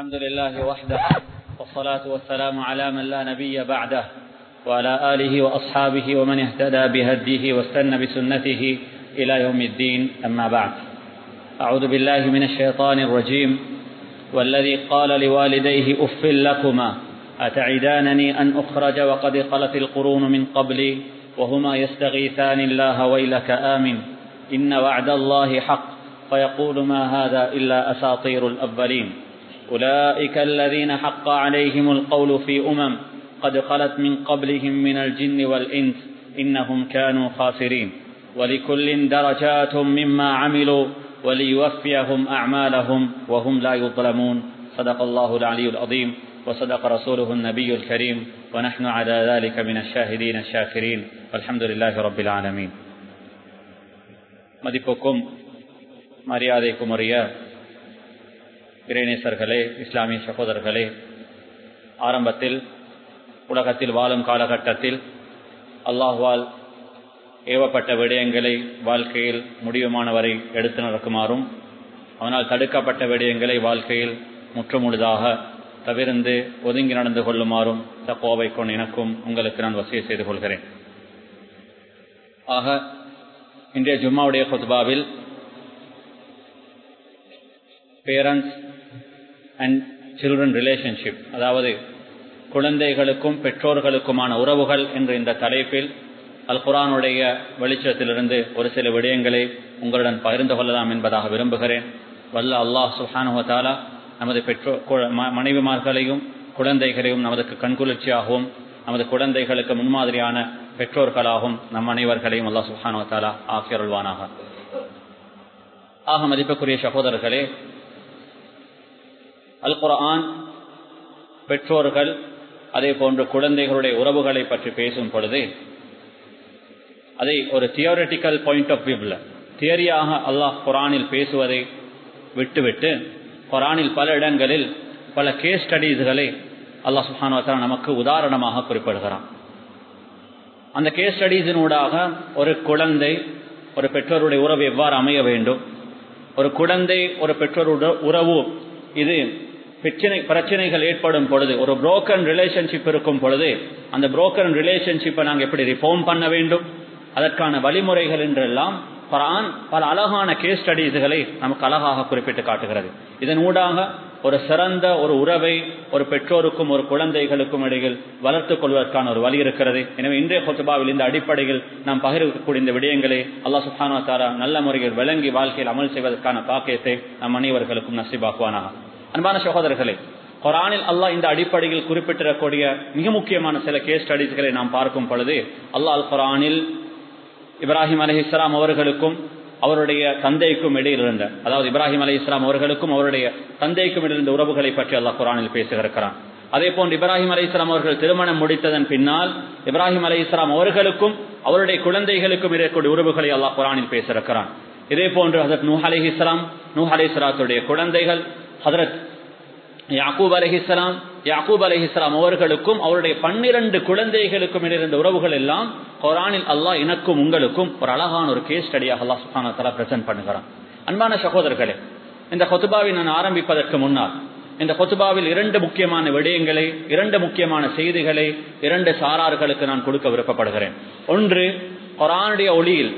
الحمد لله وحده والصلاة والسلام على من لا نبي بعده وعلى آله وأصحابه ومن اهتدى بهديه واستنى بسنته إلى يوم الدين أما بعد أعوذ بالله من الشيطان الرجيم والذي قال لوالديه أف لكما أتعدانني أن أخرج وقد خلت القرون من قبلي وهما يستغيثان الله ويلك آمن إن وعد الله حق فيقول ما هذا إلا أساطير الأولين أولئك الذين حق عليهم القول في أمم قد خلت من قبلهم من الجن والإنس إنهم كانوا خاسرين ولكل درجات مما عملوا وليوفيهم أعمالهم وهم لا يظلمون صدق الله العلي العظيم وصدق رسوله النبي الكريم ونحن على ذلك من الشاهدين الشاكرين والحمد لله رب العالمين மதிப்புக்கும் மரியாதைக்கும் உரிய இறைநேசர்களே இஸ்லாமிய சகோதரர்களே ஆரம்பத்தில் உலகத்தில் வாழும் காலகட்டத்தில் அல்லாஹ்வால் ஏவப்பட்ட விடயங்களை வாழ்க்கையில் முடிவுமானவரை எடுத்து நடக்குமாறும் அவனால் தடுக்கப்பட்ட விடயங்களை வாழ்க்கையில் முற்றுமுழுதாக தவிர்ந்து ஒதுங்கி நடந்து கொள்ளுமாறும் தப்போவை கொண்டு எனக்கும் உங்களுக்கு நான் வசதி செய்து கொள்கிறேன் ஆக இன்றைய ஜும்மாவுடைய கொத்பாவில் பேரண்ட்ஸ் அண்ட் சில்ட்ரன் ரிலேஷன்ஷிப் அதாவது குழந்தைகளுக்கும் பெற்றோர்களுக்குமான உறவுகள் என்ற இந்த தலைப்பில் அல் குரானுடைய வெளிச்சத்திலிருந்து ஒரு சில விடயங்களை உங்களுடன் பகிர்ந்து கொள்ளலாம் என்பதாக விரும்புகிறேன் வல்ல அல்லாஹ் சுஹானுவத்தாலா நமது பெற்றோர் மனைவிமார்களையும் குழந்தைகளையும் நமதுக்கு கண்குளிர்ச்சியாகவும் நமது குழந்தைகளுக்கு முன்மாதிரியான பெற்றோர்களாகவும் நம் அனைவர்களையும் அல்லா சுஹானுவத்தாலா ஆக்கியருள்வானாக ஆக மதிப்புக்குரிய சகோதரர்களே அல் குரான் பெற்றோர்கள் அதே போன்று குழந்தைகளுடைய உறவுகளை பற்றி பேசும் பொழுது அதை ஒரு தியோரிட்டிக்கல் பாயிண்ட் ஆஃப் வியூவில் தியரியாக அல்லாஹ் குரானில் பேசுவதை விட்டுவிட்டு குரானில் பல இடங்களில் பல கேஸ் ஸ்டடீஸ்களை அல்லாஹ் சுஹானுவத்தா நமக்கு உதாரணமாக குறிப்பிடுகிறான் அந்த கேஸ் ஸ்டடீஸினூடாக ஒரு குழந்தை ஒரு பெற்றோருடைய உறவு எவ்வாறு அமைய வேண்டும் ஒரு குழந்தை ஒரு பெற்றோருடைய உறவு இது பிரச்சனை பிரச்சனைகள் ஏற்படும் பொழுது ஒரு புரோக்கன் ரிலேஷன்ஷிப் இருக்கும் பொழுது அந்த புரோக்கன் ரிலேஷன்ஷிப்பை நாங்கள் எப்படி ரிஃபார்ம் பண்ண வேண்டும் அதற்கான வழிமுறைகள் என்றெல்லாம் குரான் பல அழகான கேஸ் ஸ்டடீஸ்களை நமக்கு அழகாக குறிப்பிட்டு காட்டுகிறது இதன் ஊடாக ஒரு சிறந்த ஒரு உறவை ஒரு பெற்றோருக்கும் ஒரு குழந்தைகளுக்கும் இடையில் வளர்த்துக் கொள்வதற்கான ஒரு வழி இருக்கிறது எனவே இன்றைய கொத்துபாவில் இந்த அடிப்படையில் நாம் பகிர்க்கக்கூடிய இந்த விடயங்களை அல்லா சுஹானா தாரா நல்ல முறையில் விளங்கி வாழ்க்கையில் அமல் செய்வதற்கான பாக்கியத்தை நம் அனைவர்களுக்கும் நசிபாக்குவானாக அன்பான சகோதரர்களே குரானில் அல்லாஹ் இந்த அடிப்படையில் குறிப்பிட்டிருக்கக்கூடிய மிக முக்கியமான சில கேஸ் ஸ்டடிஸ்களை நாம் பார்க்கும் பொழுது அல்லாஹ் அல் குரானில் இப்ராஹிம் அலி இஸ்லாம் அவர்களுக்கும் அவருடைய தந்தைக்கும் இடையில் இருந்த அதாவது இப்ராஹிம் அலி இஸ்லாம் அவர்களுக்கும் அவருடைய தந்தைக்கும் இடையிருந்த உறவுகளை பற்றி அல்லாஹ் குரானில் பேசுகிறான் அதே போன்று இப்ராஹிம் அலி இஸ்லாம் அவர்கள் திருமணம் முடித்ததன் பின்னால் இப்ராஹிம் அலி இஸ்லாம் அவர்களுக்கும் அவருடைய குழந்தைகளுக்கும் இருக்கக்கூடிய உறவுகளை அல்லாஹ் குரானில் பேசியிருக்கிறான் இதே போன்று ஹசரத் நூஹ் அலி இஸ்லாம் நூஹ் அலி இஸ்லாத்துடைய குழந்தைகள் ஹசரத் யாக்கூப் அலஹிஸ்லாம் யாக்கூப் அலஹிஸ்லாம் அவர்களுக்கும் அவருடைய பன்னிரண்டு குழந்தைகளுக்கும் இருந்த உறவுகள் எல்லாம் குரானில் அல்லாஹ் எனக்கும் உங்களுக்கும் ஒரு அழகான ஒரு கேஸ் ஸ்டடியாக அல்லாஹ் சுஹான தலா பிரசன்ட் பண்ணுகிறான் அன்பான சகோதரர்களே இந்த கொத்துபாவை நான் ஆரம்பிப்பதற்கு முன்னால் இந்த கொத்துபாவில் இரண்டு முக்கியமான விடயங்களை இரண்டு முக்கியமான செய்திகளை இரண்டு சாரார்களுக்கு நான் கொடுக்க விருப்பப்படுகிறேன் ஒன்று குரானுடைய ஒளியில்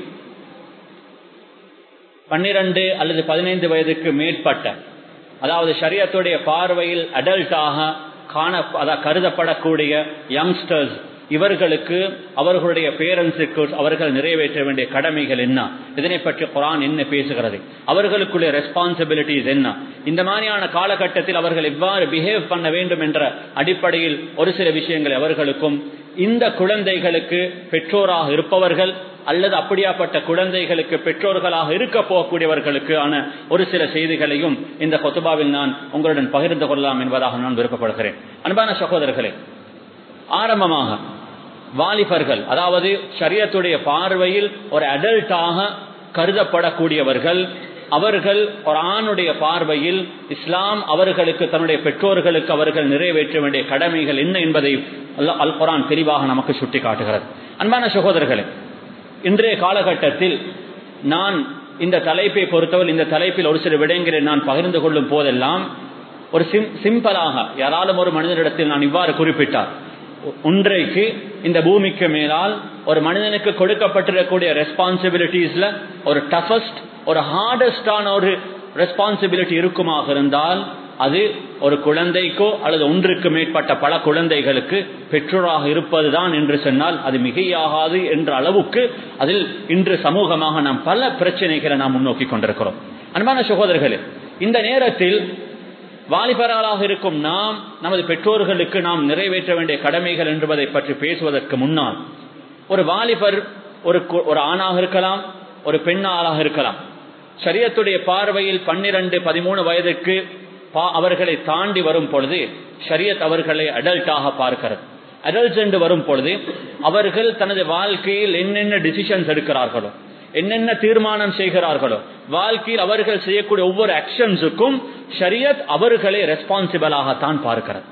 பன்னிரண்டு அல்லது பதினைந்து வயதுக்கு மேற்பட்ட அதாவது ஷரியத்துடைய பார்வையில் அடல்ட்டாக காண அதாவது கருதப்படக்கூடிய யங்ஸ்டர்ஸ் இவர்களுக்கு அவர்களுடைய பேரண்ட்ஸுக்கு அவர்கள் நிறைவேற்ற வேண்டிய கடமைகள் என்ன இதனை பற்றி குரான் என்ன பேசுகிறது அவர்களுக்குள்ள ரெஸ்பான்சிபிலிட்டிஸ் என்ன இந்த மாதிரியான காலகட்டத்தில் அவர்கள் எவ்வாறு பிஹேவ் பண்ண வேண்டும் என்ற அடிப்படையில் ஒரு சில விஷயங்களை அவர்களுக்கும் இந்த குழந்தைகளுக்கு பெற்றோராக இருப்பவர்கள் அல்லது அப்படியாப்பட்ட குழந்தைகளுக்கு பெற்றோர்களாக இருக்க போகக்கூடியவர்களுக்கு ஆன ஒரு சில செய்திகளையும் இந்த கொத்துபாவில் நான் உங்களுடன் பகிர்ந்து கொள்ளலாம் என்பதாக நான் விருப்பப்படுகிறேன் அன்பான சகோதரர்களே ஆரம்பமாக வாலிபர்கள் அதாவது சரியத்துடைய பார்வையில் ஒரு அடல்ட்டாக கருதப்படக்கூடியவர்கள் அவர்கள் ஒரு ஆணுடைய பார்வையில் இஸ்லாம் அவர்களுக்கு தன்னுடைய பெற்றோர்களுக்கு அவர்கள் நிறைவேற்ற வேண்டிய கடமைகள் என்ன என்பதை அல் குரான் தெளிவாக நமக்கு சுட்டி காட்டுகிறது அன்பான சகோதரர்களே இன்றைய காலகட்டத்தில் நான் இந்த தலைப்பை பொறுத்தவரை இந்த தலைப்பில் ஒரு சில விடயங்களை நான் பகிர்ந்து கொள்ளும் போதெல்லாம் ஒரு சிம்பிளாக யாராலும் ஒரு மனிதனிடத்தில் நான் இவ்வாறு குறிப்பிட்டார் ஒன்றைக்கு இந்த பூமிக்கு மேலால் ஒரு மனிதனுக்கு கொடுக்கப்பட்டிருக்கக்கூடிய ரெஸ்பான்சிபிலிட்டிஸ்ல ஒரு டஃபஸ்ட் ஒரு ஹார்டஸ்டான ஒரு ரெஸ்பான்சிபிலிட்டி இருக்குமாக இருந்தால் அது ஒரு குழந்தைக்கோ அல்லது ஒன்றுக்கு மேற்பட்ட பல குழந்தைகளுக்கு பெற்றோராக இருப்பதுதான் என்று சொன்னால் அது மிகையாகாது என்ற அளவுக்கு அதில் இன்று சமூகமாக நாம் பல பிரச்சனைகளை நாம் முன்னோக்கி கொண்டிருக்கிறோம் அன்பான சகோதரர்களே இந்த நேரத்தில் வாலிபராளாக இருக்கும் நாம் நமது பெற்றோர்களுக்கு நாம் நிறைவேற்ற வேண்டிய கடமைகள் என்பதை பற்றி பேசுவதற்கு முன்னால் ஒரு வாலிபர் ஒரு ஒரு ஆணாக இருக்கலாம் ஒரு பெண்ணாளாக இருக்கலாம் சரியத்துடைய பார்வையில் பன்னிரண்டு பதிமூணு வயதுக்கு அவர்களை தாண்டி வரும் பொழுது ஷரியத் அவர்களை அடல்ட்டாக பார்க்கிறது அடல்ட்ஸ் என்று வரும் பொழுது அவர்கள் தனது வாழ்க்கையில் என்னென்ன டிசிஷன்ஸ் எடுக்கிறார்களோ என்னென்ன தீர்மானம் செய்கிறார்களோ வாழ்க்கையில் அவர்கள் செய்யக்கூடிய ஒவ்வொரு ஆக்ஷன்ஸுக்கும் ஷரியத் அவர்களை ரெஸ்பான்சிபிளாகத்தான் பார்க்கிறது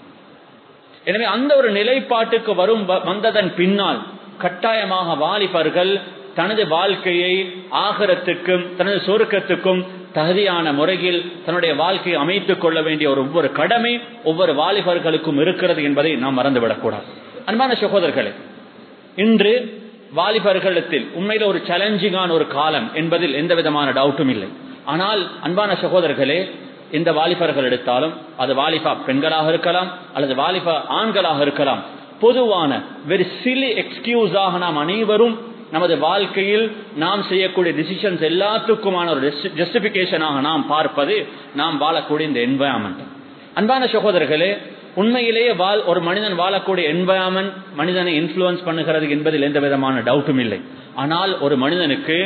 எனவே அந்த ஒரு நிலைப்பாட்டுக்கு வரும் வந்ததன் பின்னால் கட்டாயமாக வாலிபர்கள் தனது வாழ்க்கையை ஆகரத்துக்கும் தனது சுருக்கத்துக்கும் தகுதியான முறையில் தன்னுடைய வாழ்க்கையை அமைத்துக் கொள்ள வேண்டிய ஒரு ஒவ்வொரு கடமை ஒவ்வொரு வாலிபர்களுக்கும் இருக்கிறது என்பதை நாம் மறந்துவிடக்கூடாது அன்பான சகோதரர்களே இன்று வாலிபர்களிடத்தில் உண்மையில ஒரு சேலஞ்சிங்கான ஒரு காலம் என்பதில் எந்த விதமான டவுட்டும் இல்லை ஆனால் அன்பான சகோதரர்களே இந்த வாலிபர்கள் எடுத்தாலும் அது வாலிபா பெண்களாக இருக்கலாம் அல்லது வாலிபா ஆண்களாக இருக்கலாம் பொதுவான வெரி சிலி எக்ஸ்கியூஸாக நாம் அனைவரும் நமது வாழ்க்கையில் நாம் செய்யக்கூடிய டிசிஷன்ஸ் எல்லாத்துக்குமான ஒரு ஜஸ்டிபிகேஷனாக நாம் பார்ப்பது நாம் வாழக்கூடிய இந்த என்வயர்மெண்ட் அன்பான சகோதரர்களே உண்மையிலேயே வாழ் ஒரு மனிதன் வாழக்கூடிய என்வயர்மெண்ட் மனிதனை இன்ஃபுளுன்ஸ் பண்ணுகிறது என்பதில் எந்த விதமான டவுட்டும் இல்லை ஆனால் ஒரு மனிதனுக்கு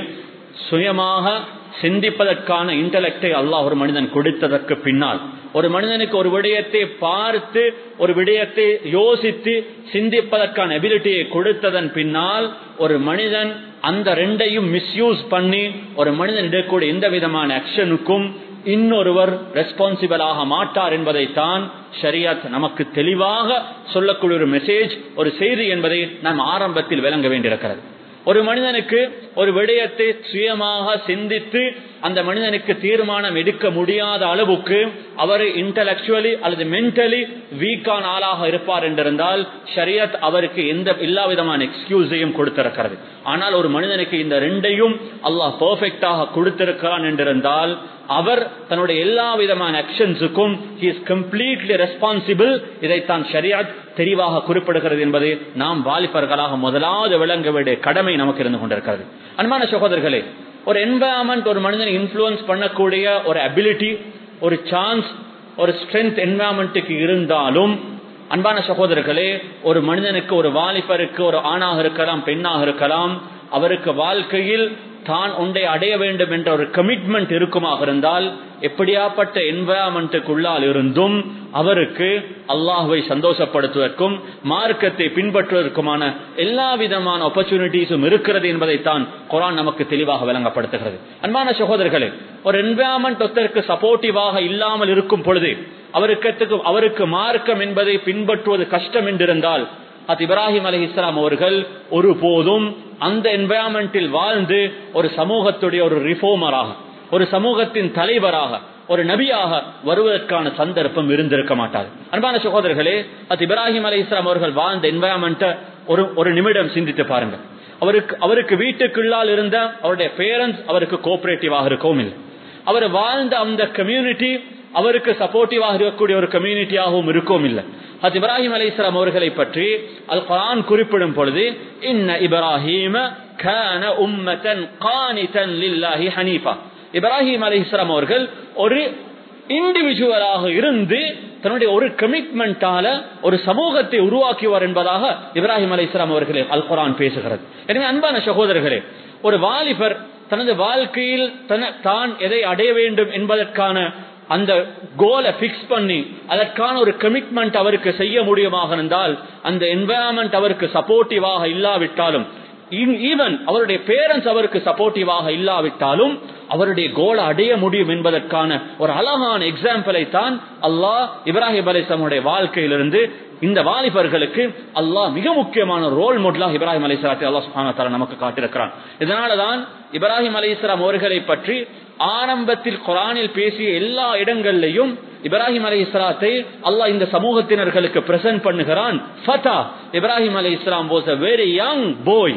சுயமாக சிந்திப்பதற்கான இன்டலெக்டை அல்லாஹ் ஒரு மனிதன் கொடுத்ததற்கு பின்னால் ஒரு மனிதனுக்கு ஒரு விடயத்தை பார்த்து ஒரு விடயத்தை யோசித்து சிந்திப்பதற்கான எபிலிட்டியை கொடுத்ததன் பின்னால் ஒரு மனிதன் அந்த ரெண்டையும் மிஸ்யூஸ் பண்ணி ஒரு மனிதன் எடுக்கக்கூடிய எந்த விதமான ஆக்ஷனுக்கும் இன்னொருவர் ரெஸ்பான்சிபிளாக மாட்டார் என்பதைத்தான் ஷரியாத் நமக்கு தெளிவாக சொல்லக்கூடிய ஒரு மெசேஜ் ஒரு செய்தி என்பதை நாம் ஆரம்பத்தில் விளங்க வேண்டியிருக்கிறது ஒரு மனிதனுக்கு ஒரு விடயத்தை சுயமாக சிந்தித்து அந்த மனிதனுக்கு தீர்மானம் எடுக்க முடியாத அளவுக்கு அவர் இன்டலக்சுவலி அல்லது மென்டலி வீக்கான ஆளாக இருப்பார் என்றிருந்தால் ஷரியத் அவருக்கு எந்த எல்லா விதமான எக்ஸ்கியூஸையும் கொடுத்திருக்கிறது ஆனால் ஒரு மனிதனுக்கு இந்த ரெண்டையும் அல்லாஹ் பெர்ஃபெக்டாக கொடுத்திருக்கிறான் என்றிருந்தால் அவர் தன்னுடைய எல்லா விதமான ஆக்ஷன்ஸுக்கும் ஹி இஸ் கம்ப்ளீட்லி ரெஸ்பான்சிபிள் இதைத்தான் ஷரியாத் தெளிவாக குறிப்பிடுகிறது என்பது நாம் வாலிபர்களாக முதலாவது விளங்க வேண்டிய கடமை நமக்கு இருந்து கொண்டிருக்கிறது அன்பான சகோதரர்களே ஒரு என்வயர்மெண்ட் ஒரு மனிதனை இன்ஃபுளுன்ஸ் பண்ணக்கூடிய ஒரு அபிலிட்டி ஒரு சான்ஸ் ஒரு ஸ்ட்ரென்த் என்வயர்மெண்ட்டுக்கு இருந்தாலும் அன்பான சகோதரர்களே ஒரு மனிதனுக்கு ஒரு வாலிபருக்கு ஒரு ஆணாக இருக்கலாம் பெண்ணாக இருக்கலாம் அவருக்கு வாழ்க்கையில் தான் ஒன்றை அடைய வேண்டும் என்ற ஒரு கமிட்மெண்ட் இருக்குமாக இருந்தால் எப்படியாப்பட்ட என்வயர்மெண்ட்டுக்குள்ளால் இருந்தும் அவருக்கு அல்லாஹுவை சந்தோஷப்படுத்துவதற்கும் மார்க்கத்தை பின்பற்றுவதற்குமான எல்லா விதமான ஆப்பர்ச்சுனிட்டிஸும் இருக்கிறது என்பதைத்தான் குரான் நமக்கு தெளிவாக விளங்கப்படுத்துகிறது அன்பான சகோதரர்களே ஒரு என்வயர்மெண்ட் ஒருத்தருக்கு சப்போர்ட்டிவாக இல்லாமல் இருக்கும் பொழுது அவருக்கு அவருக்கு மார்க்கம் என்பதை பின்பற்றுவது கஷ்டம் என்றிருந்தால் அது இப்ராஹிம் அலி இஸ்லாம் அவர்கள் ஒருபோதும் அந்த என்வயர்மெண்டில் வாழ்ந்து ஒரு சமூகத்துடைய ஒரு ரிஃபார்மராக ஒரு சமூகத்தின் தலைவராக ஒரு நபியாக வருவதற்கான சந்தர்ப்பம் இருந்திருக்க மாட்டார் அன்பான சகோதரர்களே அது இப்ராஹிம் அலி இஸ்லாம் அவர்கள் வாழ்ந்த என்வயர்மெண்ட்டை ஒரு ஒரு நிமிடம் சிந்தித்து பாருங்க அவருக்கு அவருக்கு வீட்டுக்குள்ளால் இருந்த அவருடைய பேரண்ட்ஸ் அவருக்கு கோஆபரேட்டிவாக இருக்கவும் இல்லை அவர் வாழ்ந்த அந்த கம்யூனிட்டி அவருக்கு சப்போர்ட்டிவாக இருக்கக்கூடிய ஒரு கம்யூனிட்டியாகவும் இருக்கவும் இல்லை அது இப்ராஹிம் அலி இஸ்லாம் அவர்களை பற்றி அல் குரான் குறிப்பிடும் பொழுது இன்ன இப்ராஹிம கான உம்மதன் கானிதன் லில்லாஹி ஹனீஃபா இப்ராஹிம் அலி இஸ்லாம் அவர்கள் ஒரு இண்டிவிஜுவலாக இருந்து தன்னுடைய ஒரு கமிட்மெண்டால ஒரு சமூகத்தை உருவாக்கிவார் என்பதாக இப்ராஹிம் அலி இஸ்லாம் அவர்களே அல் குரான் பேசுகிறது எனவே அன்பான சகோதரர்களே ஒரு வாலிபர் தனது வாழ்க்கையில் தான் எதை அடைய வேண்டும் என்பதற்கான அந்த கோலை பிக்ஸ் பண்ணி அதற்கான ஒரு கமிட்மெண்ட் அவருக்கு செய்ய முடியுமாக இருந்தால் அந்த என்வயர்மெண்ட் அவருக்கு சப்போர்ட்டிவாக இல்லாவிட்டாலும் ஈவன் அவருடைய பேரண்ட்ஸ் அவருக்கு சப்போர்ட்டிவாக இல்லாவிட்டாலும் அவருடைய கோலை அடைய முடியும் என்பதற்கான ஒரு அழகான எக்ஸாம்பிளை தான் அல்லாஹ் இப்ராஹிம் அலிஸ்லாமுடைய வாழ்க்கையிலிருந்து இந்த வாலிபர்களுக்கு அல்லாஹ் மிக முக்கியமான ரோல் மாடலாக இப்ராஹிம் அலி இஸ்லாத்தை அல்லா சுஹான நமக்கு காட்டியிருக்கிறான் இதனாலதான் இப்ராஹிம் அலி இஸ்லாம் அவர்களை பற்றி ஆரம்பத்தில் குரானில் பேசிய எல்லா இடங்கள்லையும் இப்ராஹிம் அலை இஸ்லாத்தை அல்லாஹ் இந்த சமூகத்தினர்களுக்கு பிரசன்ட் பண்ணுகிறான் ஃபதா இப்ராஹிம் அலை இஸ்லாம் was a very young boy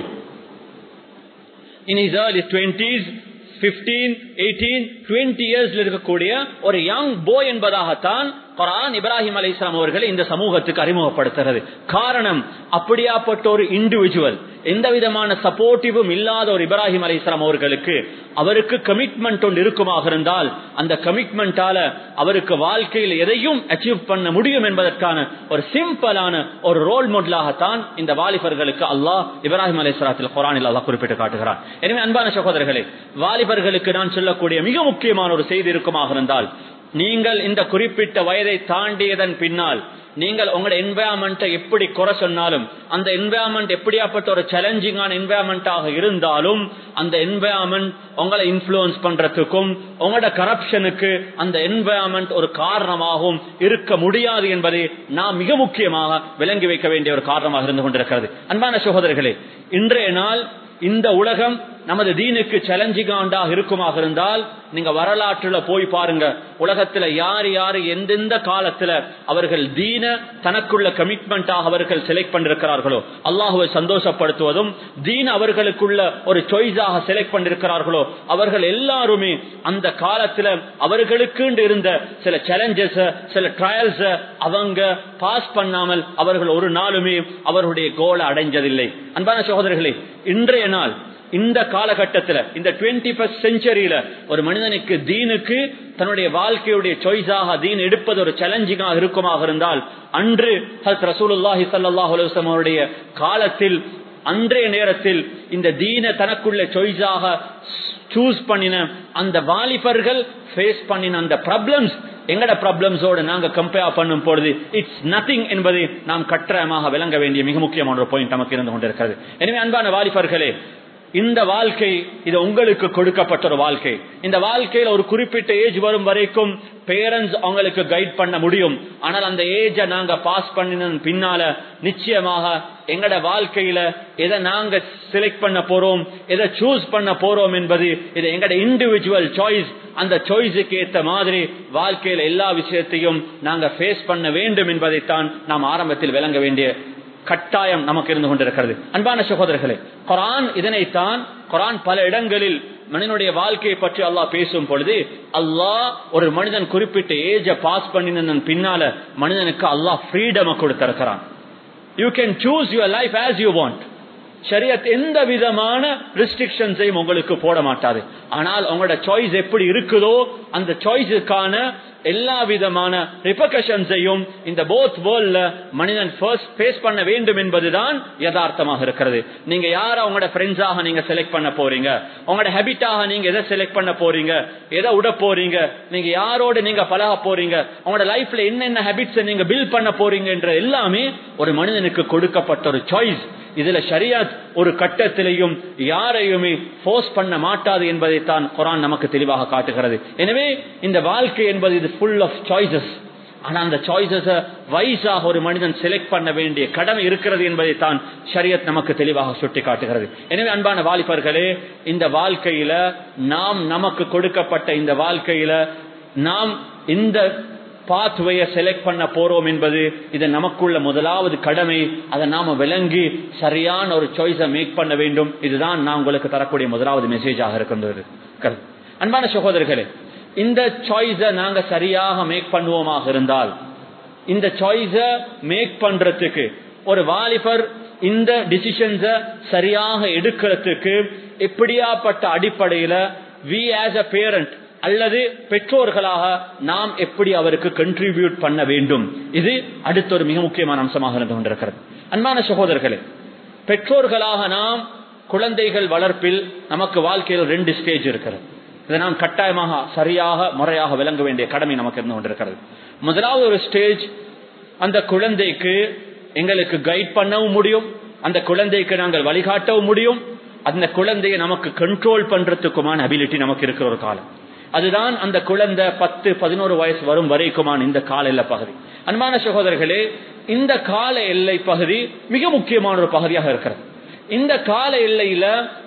in his early twenties fifteen eighteen twenty இயர்ஸ்ல இருக்கக்கூடிய ஒரு யங் போய் என்பதாகத்தான் குரான் இப்ராஹிம் அலி இஸ்லாம் அவர்களை இந்த சமூகத்துக்கு அறிமுகப்படுத்துகிறது காரணம் அப்படியாப்பட்ட ஒரு இண்டிவிஜுவல் எந்த விதமான சப்போர்ட்டிவும் இல்லாத ஒரு இப்ராஹிம் அலி இஸ்லாம் அவர்களுக்கு அவருக்கு கமிட்மெண்ட் ஒன்று இருக்குமாக இருந்தால் அந்த கமிட்மெண்டால அவருக்கு வாழ்க்கையில் எதையும் அச்சீவ் பண்ண முடியும் என்பதற்கான ஒரு சிம்பிளான ஒரு ரோல் மாடலாகத்தான் இந்த வாலிபர்களுக்கு அல்லாஹ் இப்ராஹிம் அலி இஸ்லாத்தில் குரானில் அல்லாஹ் குறிப்பிட்டு காட்டுகிறார் எனவே அன்பான சகோதரர்களே வாலிபர்களுக்கு நான் சொல்லக்கூடிய மிக முக்கியமான ஒரு செய்தி இருக்குமாக இருந்தால் நீங்கள் இந்த குறிப்பிட்ட வயதை தாண்டியதன் பின்னால் நீங்கள் உங்களோட என்வயர்மெண்ட்டை எப்படி குறை சொன்னாலும் அந்த என்வயர்மெண்ட் எப்படியாப்பட்ட ஒரு சேலஞ்சிங்கான என்வயர்மெண்டாக இருந்தாலும் அந்த என்வயர்மெண்ட் உங்களை இன்ஃபுளுன்ஸ் பண்றதுக்கும் உங்களோட கரப்ஷனுக்கு அந்த என்வயர்மெண்ட் ஒரு காரணமாகவும் இருக்க முடியாது என்பதை நாம் மிக முக்கியமாக விளங்கி வைக்க வேண்டிய ஒரு காரணமாக இருந்து கொண்டிருக்கிறது அன்பான சகோதரர்களே இன்றைய நாள் இந்த உலகம் நமது தீனுக்கு சேலஞ்சிங்காண்டாக இருக்குமாக இருந்தால் நீங்க வரலாற்றுல போய் பாருங்க உலகத்துல யார் யாரு எந்தெந்த காலத்துல அவர்கள் தீன தனக்குள்ள கமிட்மெண்டாக அவர்கள் செலக்ட் பண்ணிருக்கிறார்களோ அல்லாஹுவை சந்தோஷப்படுத்துவதும் தீன் அவர்களுக்குள்ள ஒரு சாய்ஸாக செலக்ட் பண்ணிருக்கிறார்களோ அவர்கள் எல்லாருமே அந்த காலத்துல அவர்களுக்கு இருந்த சில சேலஞ்சஸ் சில ட்ரையல்ஸ் அவங்க பாஸ் பண்ணாமல் அவர்கள் ஒரு நாளுமே அவர்களுடைய கோலை அடைஞ்சதில்லை அன்பான சகோதரர்களே இன்றைய நாள் இந்த காலகட்டத்தில் இந்த டுவெண்ட்டி ஃபர்ஸ்ட் செஞ்சுரியில ஒரு மனிதனுக்கு தீனுக்கு தன்னுடைய வாழ்க்கையுடைய சாய்ஸாக தீன் எடுப்பது ஒரு சேலஞ்சிங்காக இருக்குமாக இருந்தால் அன்று ஹத் ரசூலுல்லாஹி சல்லாஹ் அலுவலம் அவருடைய காலத்தில் அன்றைய நேரத்தில் இந்த தீன தனக்குள்ள சாய்ஸாக சூஸ் பண்ணின அந்த வாலிபர்கள் ஃபேஸ் பண்ணின அந்த ப்ராப்ளம்ஸ் எங்கட ப்ராப்ளம்ஸோடு நாங்க கம்பேர் பண்ணும் பொழுது இட்ஸ் நத்திங் என்பதை நாம் கட்டாயமாக விளங்க வேண்டிய மிக முக்கியமான ஒரு பாயிண்ட் நமக்கு இருந்து கொண்டிருக்கிறது எனவே அன்பான வாலிபர்களே இந்த வாழ்க்கை இது உங்களுக்கு கொடுக்கப்பட்ட ஒரு வாழ்க்கை இந்த வாழ்க்கையில ஒரு குறிப்பிட்ட ஏஜ் வரும் வரைக்கும் பேரண்ட்ஸ் அவங்களுக்கு கைட் பண்ண முடியும் ஆனால் அந்த ஏஜை நாங்க பாஸ் பண்ணின பின்னால நிச்சயமாக எங்கட வாழ்க்கையில எதை நாங்க செலக்ட் பண்ண போறோம் எதை சூஸ் பண்ண போறோம் என்பது இது எங்கட இண்டிவிஜுவல் சாய்ஸ் அந்த சாய்ஸுக்கு ஏத்த மாதிரி வாழ்க்கையில எல்லா விஷயத்தையும் நாங்க ஃபேஸ் பண்ண வேண்டும் என்பதைத்தான் நாம் ஆரம்பத்தில் விளங்க வேண்டிய கட்டாயம் நமக்கு இருந்து கொண்டிருக்கிறது அன்பான சகோதரர்களே குரான் இதனைத்தான் குரான் பல இடங்களில் மனிதனுடைய வாழ்க்கையை பற்றி அல்லாஹ் பேசும் பொழுது அல்லாஹ் ஒரு மனிதன் குறிப்பிட்ட ஏஜ பாஸ் பண்ணின பின்னால மனிதனுக்கு அல்லாஹ் ஃப்ரீடம் கொடுத்திருக்கிறான் you can choose your life as you want ஷரியத் எந்த விதமான ரெஸ்ட்ரிக்ஷன்ஸையும் உங்களுக்கு போட மாட்டாது ஆனால் உங்களோட சாய்ஸ் எப்படி இருக்குதோ அந்த சாய்ஸுக்கான எல்லா விதமான ரிப்பகஷன்ஸையும் இந்த போத் வேர்ல்ட்ல மனிதன் ஃபர்ஸ்ட் ஃபேஸ் பண்ண வேண்டும் என்பதுதான் யதார்த்தமாக இருக்கிறது நீங்க யார உங்களோட ஃப்ரெண்ட்ஸாக நீங்க செலக்ட் பண்ண போறீங்க உங்களோட ஹேபிட்டாக நீங்க எதை செலக்ட் பண்ண போறீங்க எதை விட போறீங்க நீங்க யாரோட நீங்க பழக போறீங்க உங்களோட லைஃப்ல என்னென்ன ஹேபிட்ஸ் நீங்க பில்ட் பண்ண போறீங்க என்ற எல்லாமே ஒரு மனிதனுக்கு கொடுக்கப்பட்ட ஒரு சாய்ஸ் இதுல ஷரியாத் ஒரு கட்டத்திலையும் யாரையுமே போர்ஸ் பண்ண மாட்டாது என்பதைத்தான் குரான் நமக்கு தெளிவாக காட்டுகிறது எனவே இந்த வாழ்க்கை என்பது இது ஃபுல் ஆஃப் சாய்ஸஸ் ஆனா அந்த சாய்ஸஸ வைஸாக ஒரு மனிதன் செலக்ட் பண்ண வேண்டிய கடமை இருக்கிறது என்பதை தான் ஷரியத் நமக்கு தெளிவாக சுட்டி காட்டுகிறது எனவே அன்பான வாலிபர்களே இந்த வாழ்க்கையில நாம் நமக்கு கொடுக்கப்பட்ட இந்த வாழ்க்கையில நாம் இந்த பாத்வேயை செலக்ட் பண்ண போறோம் என்பது இது நமக்குள்ள முதலாவது கடமை அதை நாம விளங்கி சரியான ஒரு சாய்ஸை மேக் பண்ண வேண்டும் இதுதான் நான் உங்களுக்கு தரக்கூடிய முதலாவது மெசேஜாக இருக்கின்றது அன்பான சகோதரர்களே இந்த சாய்ஸை நாங்க சரியாக மேக் பண்ணுவோமாக இருந்தால் இந்த சாய்ஸை மேக் பண்றதுக்கு ஒரு வாலிபர் இந்த டிசிஷன்ஸ சரியாக எடுக்கிறதுக்கு எப்படியாப்பட்ட அடிப்படையில வி ஆஸ் அ பேரண்ட் அல்லது பெற்றோர்களாக நாம் எப்படி அவருக்கு கண்ட்ரிபியூட் பண்ண வேண்டும் இது அடுத்த ஒரு மிக முக்கியமான அம்சமாக இருந்து கொண்டிருக்கிறது அன்பான சகோதரர்களே பெற்றோர்களாக நாம் குழந்தைகள் வளர்ப்பில் நமக்கு வாழ்க்கையில் ரெண்டு ஸ்டேஜ் இருக்கிறது இதை நாம் கட்டாயமாக சரியாக முறையாக விளங்க வேண்டிய கடமை நமக்கு இருந்து கொண்டிருக்கிறது முதலாவது ஒரு ஸ்டேஜ் அந்த குழந்தைக்கு எங்களுக்கு கைட் பண்ணவும் முடியும் அந்த குழந்தைக்கு நாங்கள் வழிகாட்டவும் முடியும் அந்த குழந்தையை நமக்கு கண்ட்ரோல் பண்றதுக்குமான அபிலிட்டி நமக்கு இருக்கிற ஒரு காலம் அதுதான் அந்த குழந்தை பத்து பதினோரு வயசு வரும் வரைக்குமான இந்த கால எல்லை பகுதி அன்பான சகோதரர்களே இந்த கால எல்லை பகுதி மிக முக்கியமான ஒரு பகுதியாக இருக்கிறது இந்த கால எல்லையில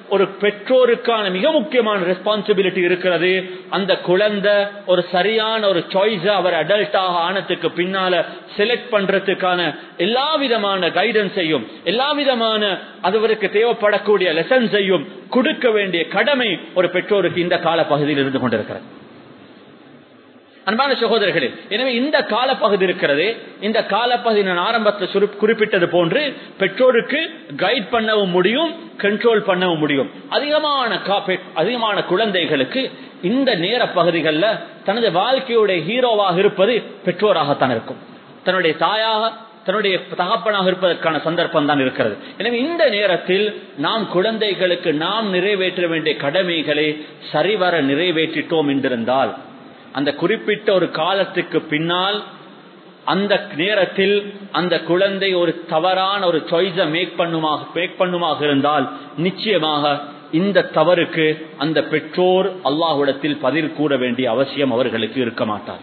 ஒரு பெற்றோருக்கான மிக முக்கியமான ரெஸ்பான்சிபிலிட்டி இருக்கிறது அந்த குழந்தை ஒரு சரியான ஒரு சாய்ஸ் அவர் அடல்ட்டாக ஆனதுக்கு பின்னால செலக்ட் பண்றதுக்கான எல்லா விதமான கைடன்ஸையும் எல்லா விதமான அதுவருக்கு தேவைப்படக்கூடிய லெசன்ஸையும் கொடுக்க வேண்டிய கடமை ஒரு பெற்றோருக்கு இந்த கால பகுதியில் இருந்து கொண்டிருக்கிறது அன்பான சகோதரர்களே எனவே இந்த காலப்பகுதி இருக்கிறது இந்த காலப்பகுதி நான் ஆரம்பத்தில் சுரு- குறிப்பிட்டது போன்று பெற்றோருக்கு கைட் பண்ணவும் முடியும் கண்ட்ரோல் பண்ணவும் முடியும் அதிகமான கா- பெ- அதிகமான குழந்தைகளுக்கு இந்த நேர பகுதிகளில் தனது வாழ்க்கையுடைய ஹீரோவாக இருப்பது பெற்றோராகத்தான் இருக்கும் தன்னுடைய தாயாக தன்னுடைய தகப்பனாக இருப்பதற்கான சந்தர்ப்பம் தான் இருக்கிறது எனவே இந்த நேரத்தில் நாம் குழந்தைகளுக்கு நாம் நிறைவேற்ற வேண்டிய கடமைகளை சரிவர நிறைவேற்றிட்டோம் என்றிருந்தால் அந்த குறிப்பிட்ட ஒரு காலத்துக்கு பின்னால் அந்த நேரத்தில் அந்த குழந்தை ஒரு தவறான ஒரு சாய்ஸை மேக் பண்ணுமாக மேக் பண்ணுமாக இருந்தால் நிச்சயமாக இந்த தவறுக்கு அந்த பெற்றோர் அல்லாஹ்விடத்தில் பதில் கூற வேண்டிய அவசியம் அவர்களுக்கு இருக்க மாட்டார்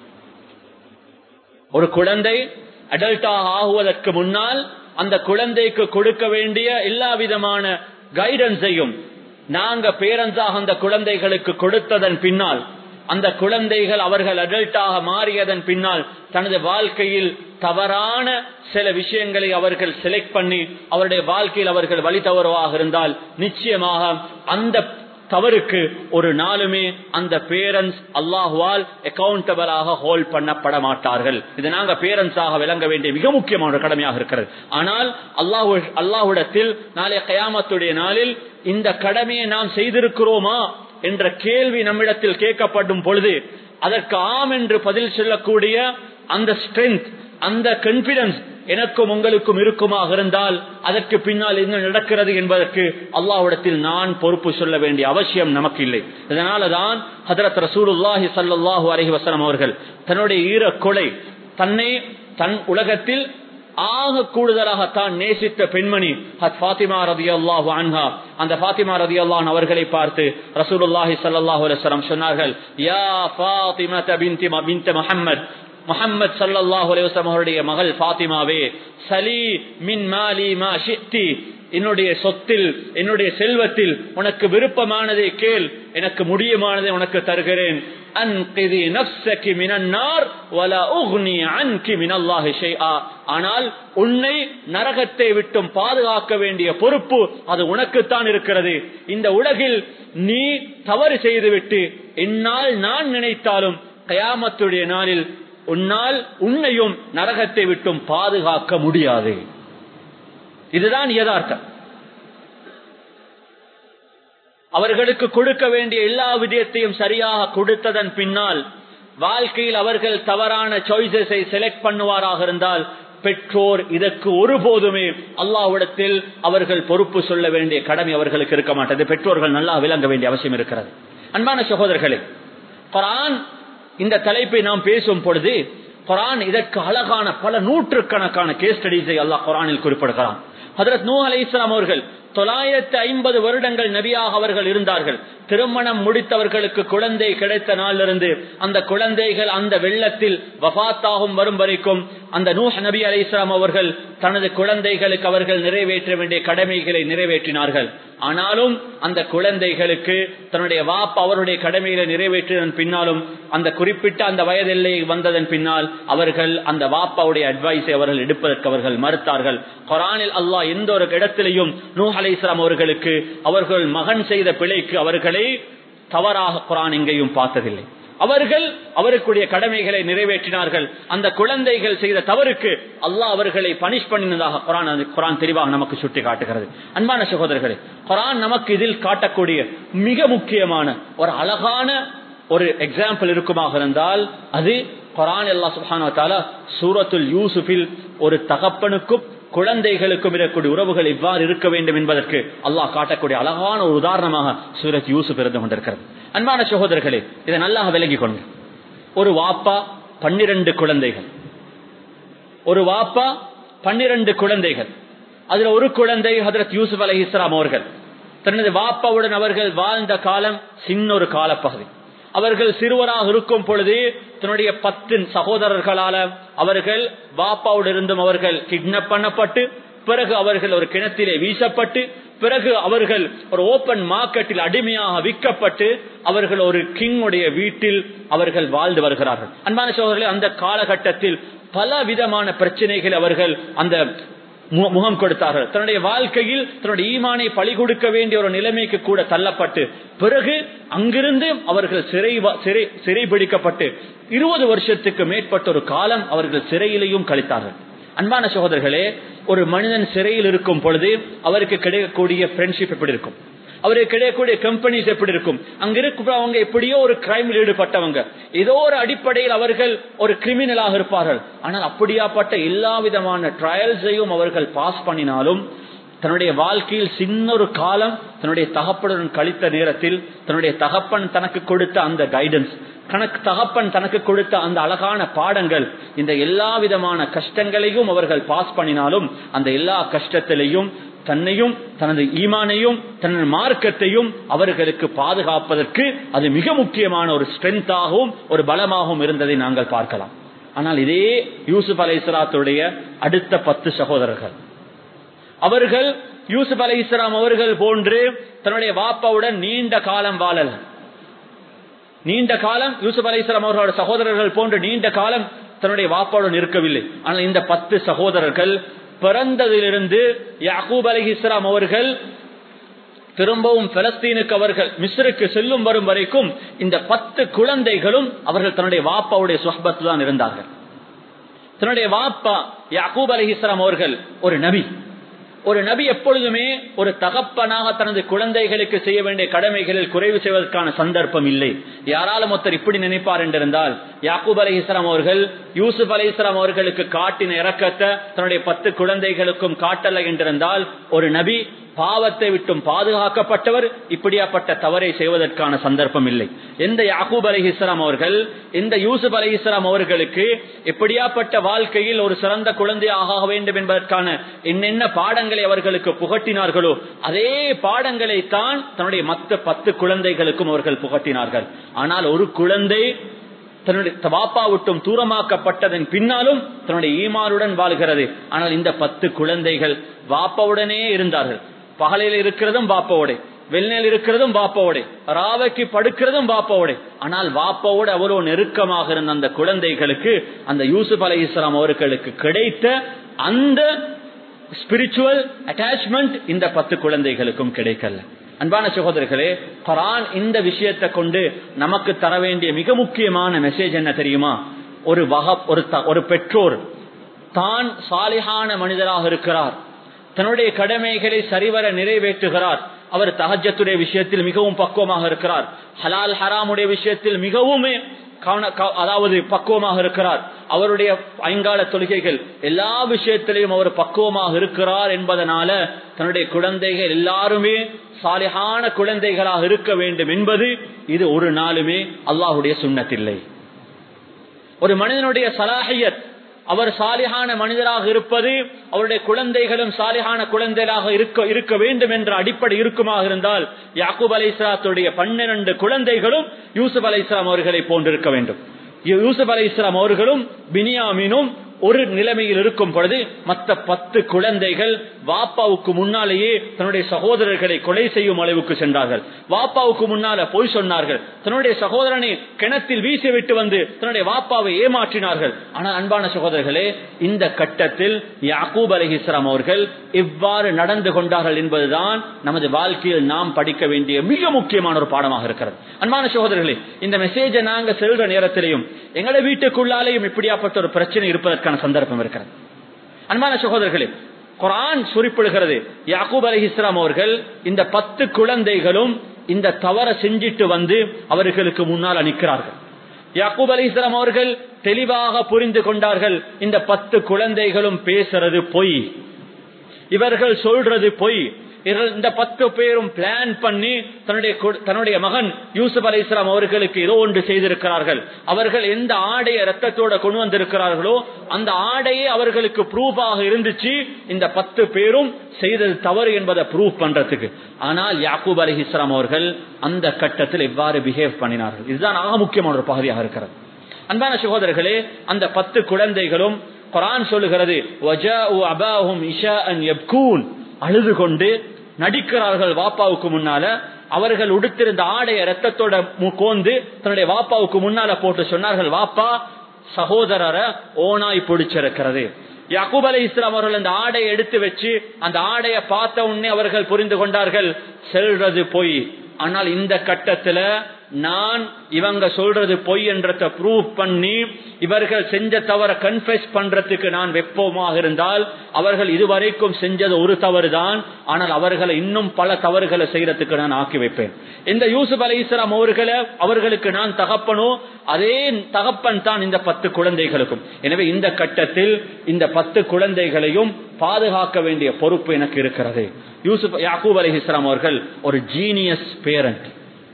ஒரு குழந்தை அடல்ட்டாக ஆகுவதற்கு முன்னால் அந்த குழந்தைக்கு கொடுக்க வேண்டிய எல்லா விதமான கைடன்ஸையும் நாங்க பேரன்ஸாக அந்த குழந்தைகளுக்கு கொடுத்ததன் பின்னால் அந்த குழந்தைகள் அவர்கள் அடல்ட்டாக மாறியதன் பின்னால் தனது வாழ்க்கையில் தவறான சில விஷயங்களை அவர்கள் செலக்ட் பண்ணி அவருடைய வாழ்க்கையில் அவர்கள் வழி தவறுவாக இருந்தால் நிச்சயமாக அந்த தவறுக்கு ஒரு நாளுமே அந்த பேரண்ட்ஸ் அல்லாஹுவால் அக்கௌண்டபிளாக ஹோல்ட் பண்ணப்பட மாட்டார்கள் இது நாங்க பேரண்ட்ஸாக விளங்க வேண்டிய மிக முக்கியமான ஒரு கடமையாக இருக்கிறது ஆனால் அல்லாஹு அல்லாஹுடத்தில் நாளை கயாமத்துடைய நாளில் இந்த கடமையை நாம் செய்திருக்கிறோமா என்ற கேள்வி நம்மிடத்தில் கேட்கப்படும் பொழுது அதற்கு ஆம் என்று பதில் சொல்லக்கூடிய அந்த ஸ்ட்ரென்த் அந்த கான்பிடன்ஸ் எனக்கும் உங்களுக்கும் இருக்குமாக இருந்தால் அதற்கு பின்னால் என்ன நடக்கிறது என்பதற்கு அல்லாஹ்விடத்தில் நான் பொறுப்பு சொல்ல வேண்டிய அவசியம் நமக்கு இல்லை இதனாலதான் ஹதரத் ரசூலுல்லாஹி ஸல்லல்லாஹு அலைஹி வஸல்லம் அவர்கள் தன்னுடைய ஈர கொலை தன்னை தன் உலகத்தில் ஆக கூடுதலாக தான் நேசித்த பெண்மணி ஹத் ஃபாத்திமா ரதியல்லாஹு அன்ஹா அந்த ஃபாத்திமா ரதியல்லாஹு அவர்களை பார்த்து ரசூலுல்லாஹி ஸல்லல்லாஹு அலைஹி வஸல்லம் சொன்னார்கள் யா ஃபாத்திமா பின்தி பின்த் முஹம்மத் முஹம்மது சல்லல்லாஹு அலைஹி வஸல்லம் அவருடைய மகள் ஃபாத்திமாவே சலி மின் மாலி மா ஷித்தி என்னுடைய சொத்தில் என்னுடைய செல்வத்தில் உனக்கு விருப்பமானதை கேள் எனக்கு முடியுமானதை உனக்கு தருகிறேன் அன்கிதி நஃப்ஸகி மினன் நார் வலா உக்னி அன்கி மினல்லாஹி ஷைஆ ஆனால் உன்னை நரகத்தை விட்டும் பாதுகாக்க வேண்டிய பொறுப்பு அது உனக்குத்தான் இருக்கிறது இந்த உலகில் நீ தவறு செய்துவிட்டு என்னால் நான் நினைத்தாலும் கயாமத்துடைய நாளில் உன்னால் உன்னையும் நரகத்தை விட்டும் பாதுகாக்க முடியாது இதுதான் யதார்த்தம் அவர்களுக்கு கொடுக்க வேண்டிய எல்லா விடயத்தையும் சரியாக கொடுத்ததன் பின்னால் வாழ்க்கையில் அவர்கள் தவறான சாய்ஸஸை செலக்ட் பண்ணுவாராக இருந்தால் பெற்றோர் இதற்கு ஒருபோதுமே அல்லாஹ்விடத்தில் அவர்கள் பொறுப்பு சொல்ல வேண்டிய கடமை அவர்களுக்கு இருக்க மாட்டது பெற்றோர்கள் நல்லா விளங்க வேண்டிய அவசியம் இருக்கிறது அன்பான சகோதரர்களே குரான் இந்த தலைப்பை நாம் பேசும் பொழுது குரான் இதற்கு அழகான பல நூற்றுக்கணக்கான கேஸ் ஸ்டடிஸை அல்லாஹ் குரானில் குறிப்பிடுகிறான் ஹதரத் நூ அலை இஸ்லாம் அவர்கள் தொள்ளாயிரத்தி ஐம்பது வருடங்கள் நபியாக அவர்கள் இருந்தார்கள் திருமணம் முடித்தவர்களுக்கு குழந்தை கிடைத்த நாளிலிருந்து அந்த குழந்தைகள் அந்த வெள்ளத்தில் வபாத்தாகும் வரும் வரைக்கும் அந்த நூஹ் நபி அலை இஸ்லாம் அவர்கள் தனது குழந்தைகளுக்கு அவர்கள் நிறைவேற்ற வேண்டிய கடமைகளை நிறைவேற்றினார்கள் ஆனாலும் அந்த குழந்தைகளுக்கு தன்னுடைய வாப் அவருடைய கடமைகளை நிறைவேற்றியதன் பின்னாலும் அந்த குறிப்பிட்ட அந்த வயதெல்லை வந்ததன் பின்னால் அவர்கள் அந்த வாப்பாவுடைய அட்வைஸை அவர்கள் எடுப்பதற்கு அவர்கள் மறுத்தார்கள் குரானில் அல்லாஹ் எந்த ஒரு இடத்திலையும் நூ அலை இஸ்லாம் அவர்களுக்கு அவர்கள் மகன் செய்த பிழைக்கு அவர்களை தவறாக குரான் எங்கேயும் பார்த்ததில்லை அவர்கள் அவருக்குரிய கடமைகளை நிறைவேற்றினார்கள் அந்த குழந்தைகள் செய்த தவறுக்கு அல்லாஹ் அவர்களை பனிஷ் பண்ணினதாக குரான் அது குரான் தெளிவாக நமக்கு சுட்டி காட்டுகிறது அன்பான சகோதரர்களே குரான் நமக்கு இதில் காட்டக்கூடிய மிக முக்கியமான ஒரு அழகான ஒரு எக்ஸாம்பிள் இருக்குமாக இருந்தால் அது குரான் அல்லா சுபான சூரத்துல் யூசுஃபில் ஒரு தகப்பனுக்கும் குழந்தைகளுக்கும் இருக்கக்கூடிய உறவுகள் இவ்வாறு இருக்க வேண்டும் என்பதற்கு அல்லாஹ் காட்டக்கூடிய அழகான ஒரு உதாரணமாக சூரத் யூசுப் இருந்து கொண்டிருக்கிறது அன்பான சகோதரர்களே இதை நல்லா விலகிக் கொண்டு ஒரு வாப்பா பன்னிரண்டு குழந்தைகள் ஒரு வாப்பா பன்னிரண்டு குழந்தைகள் அதுல ஒரு குழந்தை ஹதரத் யூசுப் அலி இஸ்லாம் அவர்கள் தனது வாப்பாவுடன் அவர்கள் வாழ்ந்த காலம் சின்ன ஒரு காலப்பகுதி அவர்கள் சிறுவராக இருக்கும் பொழுது தன்னுடைய பத்து சகோதரர்களால அவர்கள் பாப்பாவோடு இருந்தும் அவர்கள் கிட்னாப் பண்ணப்பட்டு பிறகு அவர்கள் ஒரு கிணத்திலே வீசப்பட்டு பிறகு அவர்கள் ஒரு ஓபன் மார்க்கெட்டில் அடிமையாக விற்கப்பட்டு அவர்கள் ஒரு கிங்குடைய வீட்டில் அவர்கள் வாழ்ந்து வருகிறார்கள் அன்பான சோதரர்களே அந்த காலகட்டத்தில் பல விதமான பிரச்சனைகள் அவர்கள் அந்த முகம் கொடுத்தார்கள் தன்னுடைய வாழ்க்கையில் தன்னுடைய ஈமானை பழி கொடுக்க வேண்டிய ஒரு நிலைமைக்கு கூட தள்ளப்பட்டு பிறகு அங்கிருந்து அவர்கள் சிறை சிறை சிறை பிடிக்கப்பட்டு இருபது வருஷத்துக்கு மேற்பட்ட ஒரு காலம் அவர்கள் சிறையிலையும் கழித்தார்கள் அன்பான சகோதரர்களே ஒரு மனிதன் சிறையில் இருக்கும் பொழுது அவருக்கு கிடைக்கக்கூடிய ஃப்ரெண்ட்ஷிப் எப்படி இருக்கும் அவருக்கு கிடைக்கக்கூடிய கம்பெனிஸ் எப்படி இருக்கும் அங்க இருக்கிறவங்க எப்படியோ ஒரு கிரைமில் ஈடுபட்டவங்க ஏதோ ஒரு அடிப்படையில் அவர்கள் ஒரு கிரிமினலாக இருப்பார்கள் ஆனால் அப்படியாப்பட்ட எல்லா விதமான ட்ரையல்ஸையும் அவர்கள் பாஸ் பண்ணினாலும் தன்னுடைய வாழ்க்கையில் சின்ன ஒரு காலம் தன்னுடைய தகப்பனுடன் கழித்த நேரத்தில் தன்னுடைய தகப்பன் தனக்கு கொடுத்த அந்த கைடன்ஸ் கணக்கு தகப்பன் தனக்கு கொடுத்த அந்த அழகான பாடங்கள் இந்த எல்லா விதமான கஷ்டங்களையும் அவர்கள் பாஸ் பண்ணினாலும் அந்த எல்லா கஷ்டத்திலையும் தன்னையும் தனது ஈமானையும் தனது மார்க்கத்தையும் அவர்களுக்கு பாதுகாப்பதற்கு அது மிக முக்கியமான ஒரு ஸ்ட்ரென்த்தாகவும் ஒரு பலமாகவும் இருந்ததை நாங்கள் பார்க்கலாம் ஆனால் இதே யூசுப் அலை இஸ்லாத்துடைய அடுத்த பத்து சகோதரர்கள் அவர்கள் யூசுப் அலை இஸ்லாம் அவர்கள் போன்று தன்னுடைய வாப்பாவுடன் நீண்ட காலம் வாழல நீண்ட காலம் யூசுப் அலை இஸ்லாம் அவர்களோட சகோதரர்கள் போன்று நீண்ட காலம் தன்னுடைய வாப்பாவுடன் இருக்கவில்லை ஆனால் இந்த பத்து சகோதரர்கள் பிறந்ததிலிருந்து யாக்கூப் அலி இஸ்லாம் அவர்கள் திரும்பவும் பலஸ்தீனுக்கு அவர்கள் மிஸ்ருக்கு செல்லும் வரும் வரைக்கும் இந்த பத்து குழந்தைகளும் அவர்கள் தன்னுடைய வாப்பாவுடைய சுஹபத்து தான் இருந்தார்கள் தன்னுடைய வாப்பா யாக்கூப் அலி இஸ்லாம் அவர்கள் ஒரு நபி ஒரு நபி எப்பொழுதுமே ஒரு தகப்பனாக தனது குழந்தைகளுக்கு செய்ய வேண்டிய கடமைகளில் குறைவு செய்வதற்கான சந்தர்ப்பம் இல்லை யாராலும் ஒருத்தர் இப்படி நினைப்பார் என்றிருந்தால் யாக்கூப் அலி இஸ்லாம் அவர்கள் யூசுப் அலி இஸ்லாம் அவர்களுக்கு காட்டின இறக்கத்தை தன்னுடைய பத்து குழந்தைகளுக்கும் காட்டல என்றிருந்தால் ஒரு நபி பாவத்தை விட்டும் பாதுகாக்கப்பட்டவர் இப்படியாப்பட்ட தவறை செய்வதற்கான சந்தர்ப்பம் இல்லை எந்த யாக்கூப் அலி இஸ்லாம் அவர்கள் இந்த யூசுப் அலி இஸ்லாம் அவர்களுக்கு எப்படியாப்பட்ட வாழ்க்கையில் ஒரு சிறந்த குழந்தையாக ஆக வேண்டும் என்பதற்கான என்னென்ன பாடங்களை அவர்களுக்கு புகட்டினார்களோ அதே பாடங்களை தான் தன்னுடைய மற்ற பத்து குழந்தைகளுக்கும் அவர்கள் புகட்டினார்கள் ஆனால் ஒரு குழந்தை தன்னுடைய வாப்பா விட்டும் தூரமாக்கப்பட்டதன் பின்னாலும் தன்னுடைய ஈமானுடன் வாழ்கிறது ஆனால் இந்த பத்து குழந்தைகள் வாப்பாவுடனே இருந்தார்கள் பகலில் இருக்கிறதும் வாப்பாவோட வெள்ளையில் இருக்கிறதும் வாப்பாவோட ராவைக்கு படுக்கிறதும் வாப்பாவோட ஆனால் வாப்பாவோட அவ்வளவு நெருக்கமாக இருந்த அந்த குழந்தைகளுக்கு அந்த யூசுப் அலை இஸ்லாம் அவர்களுக்கு கிடைத்த அந்த ஸ்பிரிச்சுவல் அட்டாச்மெண்ட் இந்த பத்து குழந்தைகளுக்கும் கிடைக்கல அன்பான சகோதரர்களே குரான் இந்த விஷயத்தை கொண்டு நமக்கு தர வேண்டிய மிக முக்கியமான மெசேஜ் என்ன தெரியுமா ஒரு வக ஒரு ஒரு பெற்றோர் தான் சாலிகான மனிதராக இருக்கிறார் தன்னுடைய கடமைகளை சரிவர நிறைவேற்றுகிறார் அவர் தகஜத்துடைய விஷயத்தில் மிகவும் பக்குவமாக இருக்கிறார் ஹலால் ஹராமுடைய விஷயத்தில் மிகவும் அதாவது பக்குவமாக இருக்கிறார் அவருடைய ஐங்கால தொழுகைகள் எல்லா விஷயத்திலையும் அவர் பக்குவமாக இருக்கிறார் என்பதனால தன்னுடைய குழந்தைகள் எல்லாருமே சாலிகான குழந்தைகளாக இருக்க வேண்டும் என்பது இது ஒரு நாளுமே அல்லாஹுடைய சுண்ணத்தில்லை ஒரு மனிதனுடைய சலாஹியத் அவர் சாலிகான மனிதராக இருப்பது அவருடைய குழந்தைகளும் சாலிகான குழந்தைகளாக இருக்க இருக்க வேண்டும் என்ற அடிப்படை இருக்குமாக இருந்தால் யாக்கூப் அலை இஸ்லாத்துடைய பன்னிரண்டு குழந்தைகளும் யூசுப் அலை இஸ்லாம் அவர்களை போன்றிருக்க வேண்டும் யூசுப் அலை இஸ்லாம் அவர்களும் பினியாமினும் ஒரு நிலைமையில் இருக்கும் பொழுது மற்ற பத்து குழந்தைகள் வாப்பாவுக்கு முன்னாலேயே தன்னுடைய சகோதரர்களை கொலை செய்யும் அளவுக்கு சென்றார்கள் வாப்பாவுக்கு முன்னால பொய் சொன்னார்கள் தன்னுடைய சகோதரனை கிணத்தில் வீசிவிட்டு வந்து தன்னுடைய வாப்பாவை ஏமாற்றினார்கள் ஆனால் அன்பான சகோதரர்களே இந்த கட்டத்தில் யாக்கூப் அலி இஸ்லாம் அவர்கள் எவ்வாறு நடந்து கொண்டார்கள் என்பதுதான் நமது வாழ்க்கையில் நாம் படிக்க வேண்டிய மிக முக்கியமான ஒரு பாடமாக இருக்கிறது அன்பான சகோதரர்களே இந்த மெசேஜை நாங்க செல்ற நேரத்திலையும் எங்களை வீட்டுக்குள்ளாலேயும் இப்படியாப்பட்ட ஒரு பிரச்சனை இருப்பதற்கான சந்தர்ப்பம் இருக்கிறது அன்பான சகோதரர்களே குரான் குறிப்பிடுகிறது யாக்கூப் அலி இஸ்லாம் அவர்கள் இந்த பத்து குழந்தைகளும் இந்த தவற செஞ்சிட்டு வந்து அவர்களுக்கு முன்னால் நிற்கிறார்கள் யாக்கூப் அலி இஸ்லாம் அவர்கள் தெளிவாக புரிந்து கொண்டார்கள் இந்த பத்து குழந்தைகளும் பேசுறது பொய் இவர்கள் சொல்றது பொய் இந்த பத்து பேரும் பிளான் பண்ணி தன்னுடைய தன்னுடைய மகன் யூசுப் அலி இஸ்லாம் அவர்களுக்கு ஏதோ ஒன்று செய்திருக்கிறார்கள் அவர்கள் எந்த ஆடையை ரத்தத்தோட கொண்டு வந்திருக்கிறார்களோ அந்த ஆடையே அவர்களுக்கு ப்ரூஃபாக இருந்துச்சு இந்த பத்து பேரும் செய்தது தவறு என்பதை ப்ரூவ் பண்றதுக்கு ஆனால் யாக்கூப் அலி இஸ்லாம் அவர்கள் அந்த கட்டத்தில் எவ்வாறு பிஹேவ் பண்ணினார்கள் இதுதான் ஆக முக்கியமான ஒரு பகுதியாக இருக்கிறது அன்பான சகோதரர்களே அந்த பத்து குழந்தைகளும் குரான் சொல்லுகிறது வஜாஉ அபாஹும் இஷாஅன் யப்கூன் அழுது கொண்டு நடிக்கிறார்கள் வாப்பாவுக்கு முன்னால அவர்கள் உடுத்திருந்த ஆடைய ரத்தத்தோட மு- கோந்து தன்னுடைய வாப்பாவுக்கு முன்னால போட்டு சொன்னார்கள் வாப்பா சகோதரரை ஓனாய் பிடிச்சிருக்கிறது யாக்கூப் அலை இஸ்லாம் அவர்கள் அந்த ஆடையை எடுத்து வச்சு அந்த ஆடையை பார்த்த உடனே அவர்கள் புரிந்து கொண்டார்கள் செல்றது பொய் ஆனால் இந்த கட்டத்துல நான் இவங்க சொல்றது பொய் என்றத ப்ரூவ் பண்ணி இவர்கள் செஞ்ச தவற கன்ஃபெஸ் பண்றதுக்கு நான் வெப்பமாக இருந்தால் அவர்கள் இதுவரைக்கும் செஞ்சது ஒரு தவறு தான் ஆனால் அவர்களை இன்னும் பல தவறுகளை செய்யறதுக்கு நான் ஆக்கி வைப்பேன் இந்த யூசுப் அலை இஸ்லாம் அவர்களை அவர்களுக்கு நான் தகப்பனோ அதே தகப்பன் தான் இந்த பத்து குழந்தைகளுக்கும் எனவே இந்த கட்டத்தில் இந்த பத்து குழந்தைகளையும் பாதுகாக்க வேண்டிய பொறுப்பு எனக்கு இருக்கிறது யூசுப் யாக்கூப் அலி இஸ்லாம் அவர்கள் ஒரு ஜீனியஸ் பேரண்ட்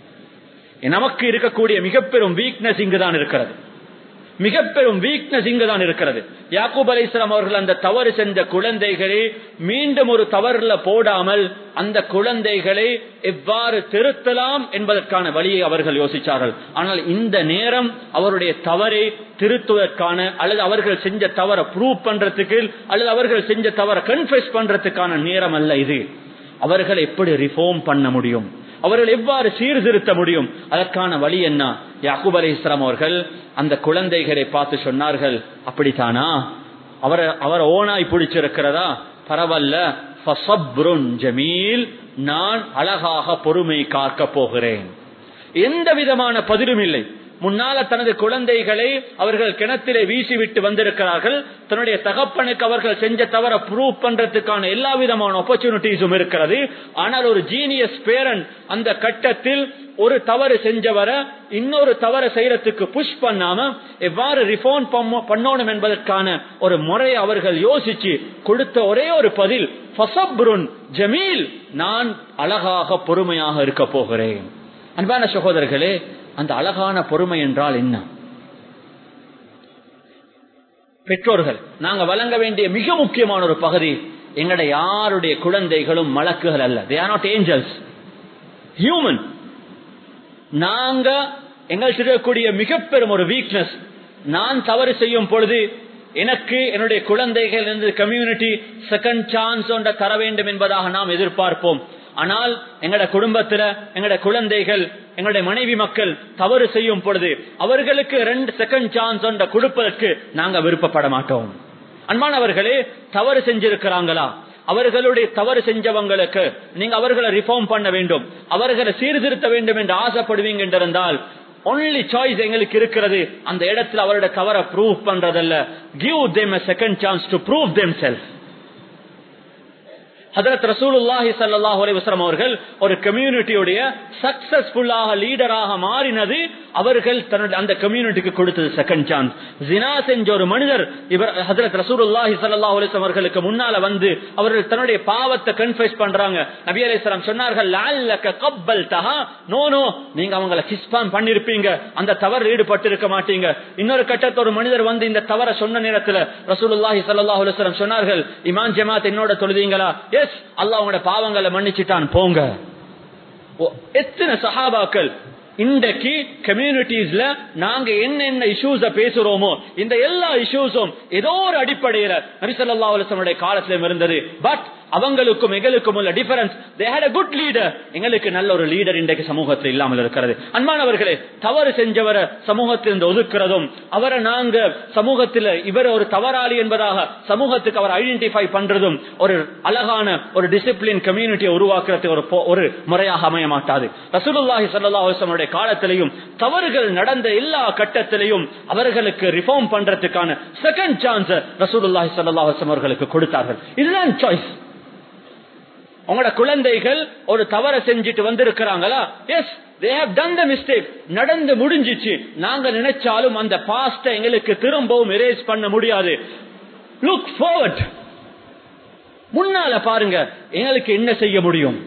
நமக்கு இருக்கக்கூடிய மிக பெரும் வீக்னஸ் இங்குதான் இருக்கிறது மிக பெரும் வீக்னஸ் இங்குதான் இருக்கிறது யாக்கூப் அலி இஸ்லாம் அவர்கள் அந்த தவறு செஞ்ச குழந்தைகளை மீண்டும் ஒரு தவறுல போடாமல் அந்த குழந்தைகளை எவ்வாறு திருத்தலாம் என்பதற்கான வழியை அவர்கள் யோசிச்சார்கள் ஆனால் இந்த நேரம் அவருடைய தவறை திருத்துவதற்கான அல்லது அவர்கள் செஞ்ச தவற ப்ரூவ் பண்றதுக்கு அல்லது அவர்கள் செஞ்ச தவற கன்ஃபெஸ் பண்றதுக்கான நேரம் அல்ல இது அவர்கள் எப்படி ரிஃபார்ம் பண்ண முடியும் அவர்கள் எவ்வாறு சீர்திருத்த முடியும் அதற்கான வழி என்ன யாக்கூப் அலி இஸ்லாம் அவர்கள் அந்த குழந்தைகளை பார்த்து சொன்னார்கள் அப்படித்தானா அவரை அவர் ஓனாய் பிடிச்சிருக்கிறதா பரவாயில்ல ஃபசப்ருன் ஜமீல் நான் அழகாக பொறுமை காக்க போகிறேன் எந்த விதமான பதிலும் இல்லை முன்னால தனது குழந்தைகளை அவர்கள் கிணத்திலே வீசிவிட்டு வந்திருக்கிறார்கள் தன்னுடைய தகப்பனுக்கு அவர்கள் செஞ்ச தவற ப்ரூவ் பண்றதுக்கான எல்லா விதமான ஆப்பர்ச்சுனிட்டிஸும் இருக்கிறது ஆனால் ஒரு ஜீனியஸ் பேரன் அந்த கட்டத்தில் ஒரு தவறு செஞ்சவரை இன்னொரு தவறு செய்யறதுக்கு புஷ் பண்ணாம எவ்வாறு ரிஃபார்ம் பண்ணணும் என்பதற்கான ஒரு முறை அவர்கள் யோசிச்சு கொடுத்த ஒரே ஒரு பதில் ஃபசப்ருன் ஜமீல் நான் அழகாக பொறுமையாக இருக்க போகிறேன் அன்பான சகோதரர்களே அந்த அழகான பொறுமை என்றால் என்ன பெற்றோர்கள் நாங்க வழங்க வேண்டிய மிக முக்கியமான ஒரு பகுதி எங்களுடைய யாருடைய குழந்தைகளும் மலக்குகள் அல்ல they are not angels human நாங்க எங்கள்கிட்ட இருக்கக்கூடிய மிக பெரும் ஒரு வீக்னஸ் நான் தவறு செய்யும் பொழுது எனக்கு என்னுடைய குழந்தைகள் இருந்து கம்யூனிட்டி செகண்ட் சான்ஸ் ஒன்ற தர வேண்டும் என்பதாக நாம் எதிர்பார்ப்போம் ஆனால் எங்கட குடும்பத்துல எங்கட குழந்தைகள் எங்களுடைய மனைவி மக்கள் தவறு செய்யும் பொழுது அவர்களுக்கு ரெண்டு செகண்ட் சான்ஸ் ஒன்ற கொடுப்பதற்கு நாங்க விருப்பப்பட மாட்டோம் அன்பானவர்களே தவறு செஞ்சிருக்கிறாங்களா அவர்களுடைய தவறு செஞ்சவங்களுக்கு நீங்க அவர்களை ரிஃபார்ம் பண்ண வேண்டும் அவர்களை சீர்திருத்த வேண்டும் என்று ஆசைப்படுவீங்க என்றிருந்தால் ஒன்லி சாய்ஸ் எங்களுக்கு இருக்கிறது அந்த இடத்துல அவருடைய தவற ப்ரூவ் பண்றதல்ல give them second chance to prove them self ஹதரத் ரசூலுல்லாஹி ஸல்லல்லாஹு அலைஹி வஸல்லம் அவர்கள் ஒரு கம்யூனிட்டியுடைய சக்சஸ்ஃபுல்லாக லீடராக மாறினது அவர்கள் தன்னுடைய அந்த கம்யூனிட்டிக்கு கொடுத்தது செகண்ட் சான்ஸ் ஜினா செஞ்ச ஒரு மனிதர் இவர் ஹதரத் ரசூலுல்லாஹி ஸல்லல்லாஹு அலைஹி வஸல்லம் அவர்களுக்கு முன்னால வந்து அவர்கள் தன்னுடைய பாவத்தை கன்ஃபெஸ் பண்றாங்க நபி அலைஹிஸ்ஸலாம் சொன்னார்கள் லஅல்லக கப்பல்தஹா நோ நோ நீங்க அவங்கள கிஸ்பான் பண்ணிருப்பீங்க அந்த தவறு ஈடுபட்டு இருக்க மாட்டீங்க இன்னொரு கட்டத்துல ஒரு மனிதர் வந்து இந்த தவற சொன்ன நேரத்துல ரசூலுல்லாஹி ஸல்லல்லாஹு அலைஹி வஸல்லம் சொன்னார்கள் இமான் ஜமாத் என்னோட தொழுதீங்களா எஸ் அல்லாஹ் உங்களோட பாவங்களை மன்னிச்சிட்டான் போங்க எத்தனை சஹாபாக்கள் இன்றைக்கு கம்யூனிட்டிஸ்ல நாங்க என்னென்ன இஷ்யூஸ பேசுறோமோ இந்த எல்லா இஷ்யூஸும் ஏதோ ஒரு அடிப்படையில நபிசல்லா அலுவலமுடைய காலத்திலும் இருந்தது பட் அவங்களுக்கும் எங்களுக்கும் உள்ள difference they had a good leader எங்களுக்கு நல்ல ஒரு லீடர் இன்றைக்கு சமூகத்தில் இல்லாமல் இருக்கிறது அன்பானவர்களே தவறு செஞ்சவரை சமூகத்திலிருந்து ஒதுக்குறதும் அவரை நாங்க சமூகத்தில் இவர் ஒரு தவறாளி என்பதாக சமூகத்துக்கு அவர் ஐடென்டிஃபை பண்றதும் ஒரு அழகான ஒரு டிசிப்ளின் கம்யூனிட்டியை உருவாக்குறது ஒரு ஒரு முறையாக அமைய மாட்டாது ரசூலுல்லாஹி சல்லா அலுவலமுடைய காலத்திலையும் தவறுகள் நடந்த எல்லா கட்டத்திலையும் அவர்களுக்கு ரிஃபார்ம் பண்றதுக்கான செகண்ட் சான்ஸ் ரசூலுல்லாஹி சல்லா அலுவலம் அவர்களுக்கு கொடுத்தார்கள் இதுதான் சாய்ஸ் உங்களோட குழந்தைகள் ஒரு தவறை செஞ்சுட்டு வந்திருக்கிறாங்களா yes they have done the mistake நடந்து முடிஞ்சிச்சு நாங்க நினைச்சாலும் அந்த பாஸ்ட எங்களுக்கு திரும்பவும் எரேஸ் பண்ண முடியாது லுக் ஃபார்வர்ட் முன்னால பாருங்க எங்களுக்கு என்ன செய்ய முடியும்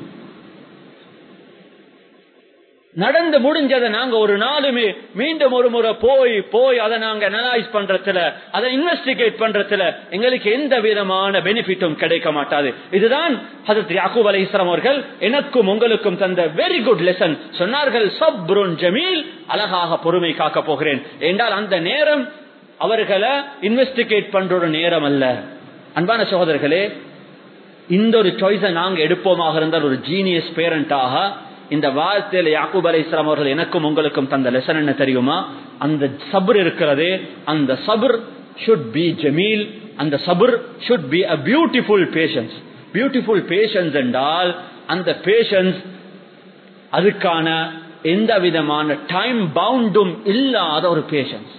நடந்து முடிஞ்சதை நாங்க ஒரு நாளுமே மீண்டும் ஒரு முறை போய் போய் அதை நாங்க அனலைஸ் பண்றதுல அதை இன்வெஸ்டிகேட் பண்றதுல எங்களுக்கு எந்த விதமான பெனிஃபிட்டும் கிடைக்க மாட்டாது இதுதான் ஹசரத் யாக்கூப் அலை இஸ்லாம் அவர்கள் எனக்கும் உங்களுக்கும் தந்த வெரி குட் லெசன் சொன்னார்கள் சப்ருன் ஜமீல் அழகாக பொறுமை காக்க போகிறேன் என்றால் அந்த நேரம் அவர்களை இன்வெஸ்டிகேட் பண்ற ஒரு நேரம் அல்ல அன்பான சகோதரர்களே இந்த ஒரு சாய்ஸை நாங்க எடுப்போமாக இருந்தால் ஒரு ஜீனியஸ் பேரண்டாக இந்த வார்த்தையில யாக்கூப் அலை இஸ்லாம் அவர்கள் எனக்கும் உங்களுக்கும் தந்த லெசன் என்ன தெரியுமா அந்த சபர் இருக்கிறது அந்த சபர் ஷுட் பி ஜமீல் அந்த சபர் should be a beautiful patience beautiful patience என்றால் அந்த பேஷன்ஸ் அதுக்கான எந்த விதமான டைம் பவுண்டும் இல்லாத ஒரு பேஷன்ஸ்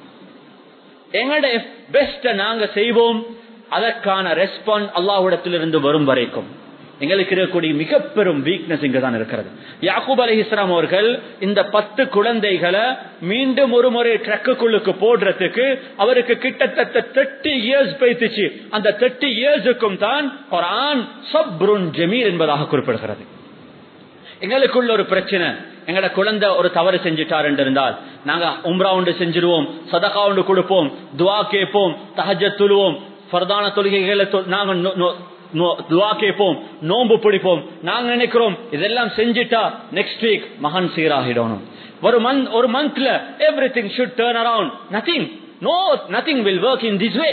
எங்கட பெஸ்ட நாங்க செய்வோம் அதற்கான ரெஸ்பான்ஸ் அல்லாஹ்விடத்திலிருந்து வரும் வரைக்கும் எங்களுக்கு இருக்கக்கூடிய மிக பெரும் வீக்னஸ் இங்குதான் இருக்கிறது யாக்கூப் அலி இஸ்லாம் அவர்கள் இந்த பத்து குழந்தைகளை மீண்டும் ஒரு முறை ட்ரக்குக்குள்ளுக்கு போடுறதுக்கு அவருக்கு கிட்டத்தட்ட தேர்ட்டி இயர்ஸ் பேசிச்சு அந்த தேர்ட்டி இயர்ஸுக்கும் தான் குரான் சப்ருன் ஜமீர் என்பதாக குறிப்பிடுகிறது எங்களுக்குள்ள ஒரு பிரச்சனை எங்கட குழந்தை ஒரு தவறு செஞ்சுட்டார் என்று இருந்தால் நாங்க உம்ரா உண்டு செஞ்சிருவோம் சதகா உண்டு கொடுப்போம் துவா கேட்போம் தஹஜ துழுவோம் பரதான தொழுகைகளை நாங்க துவா கேட்போம் நோன்பு பிடிப்போம் நாங்க நினைக்கிறோம் இதெல்லாம் செஞ்சுட்டா நெக்ஸ்ட் வீக் மகன் சீராகிடணும் ஒரு மந்த் ஒரு மந்த்ல everything should turn around nothing no nothing will work in this way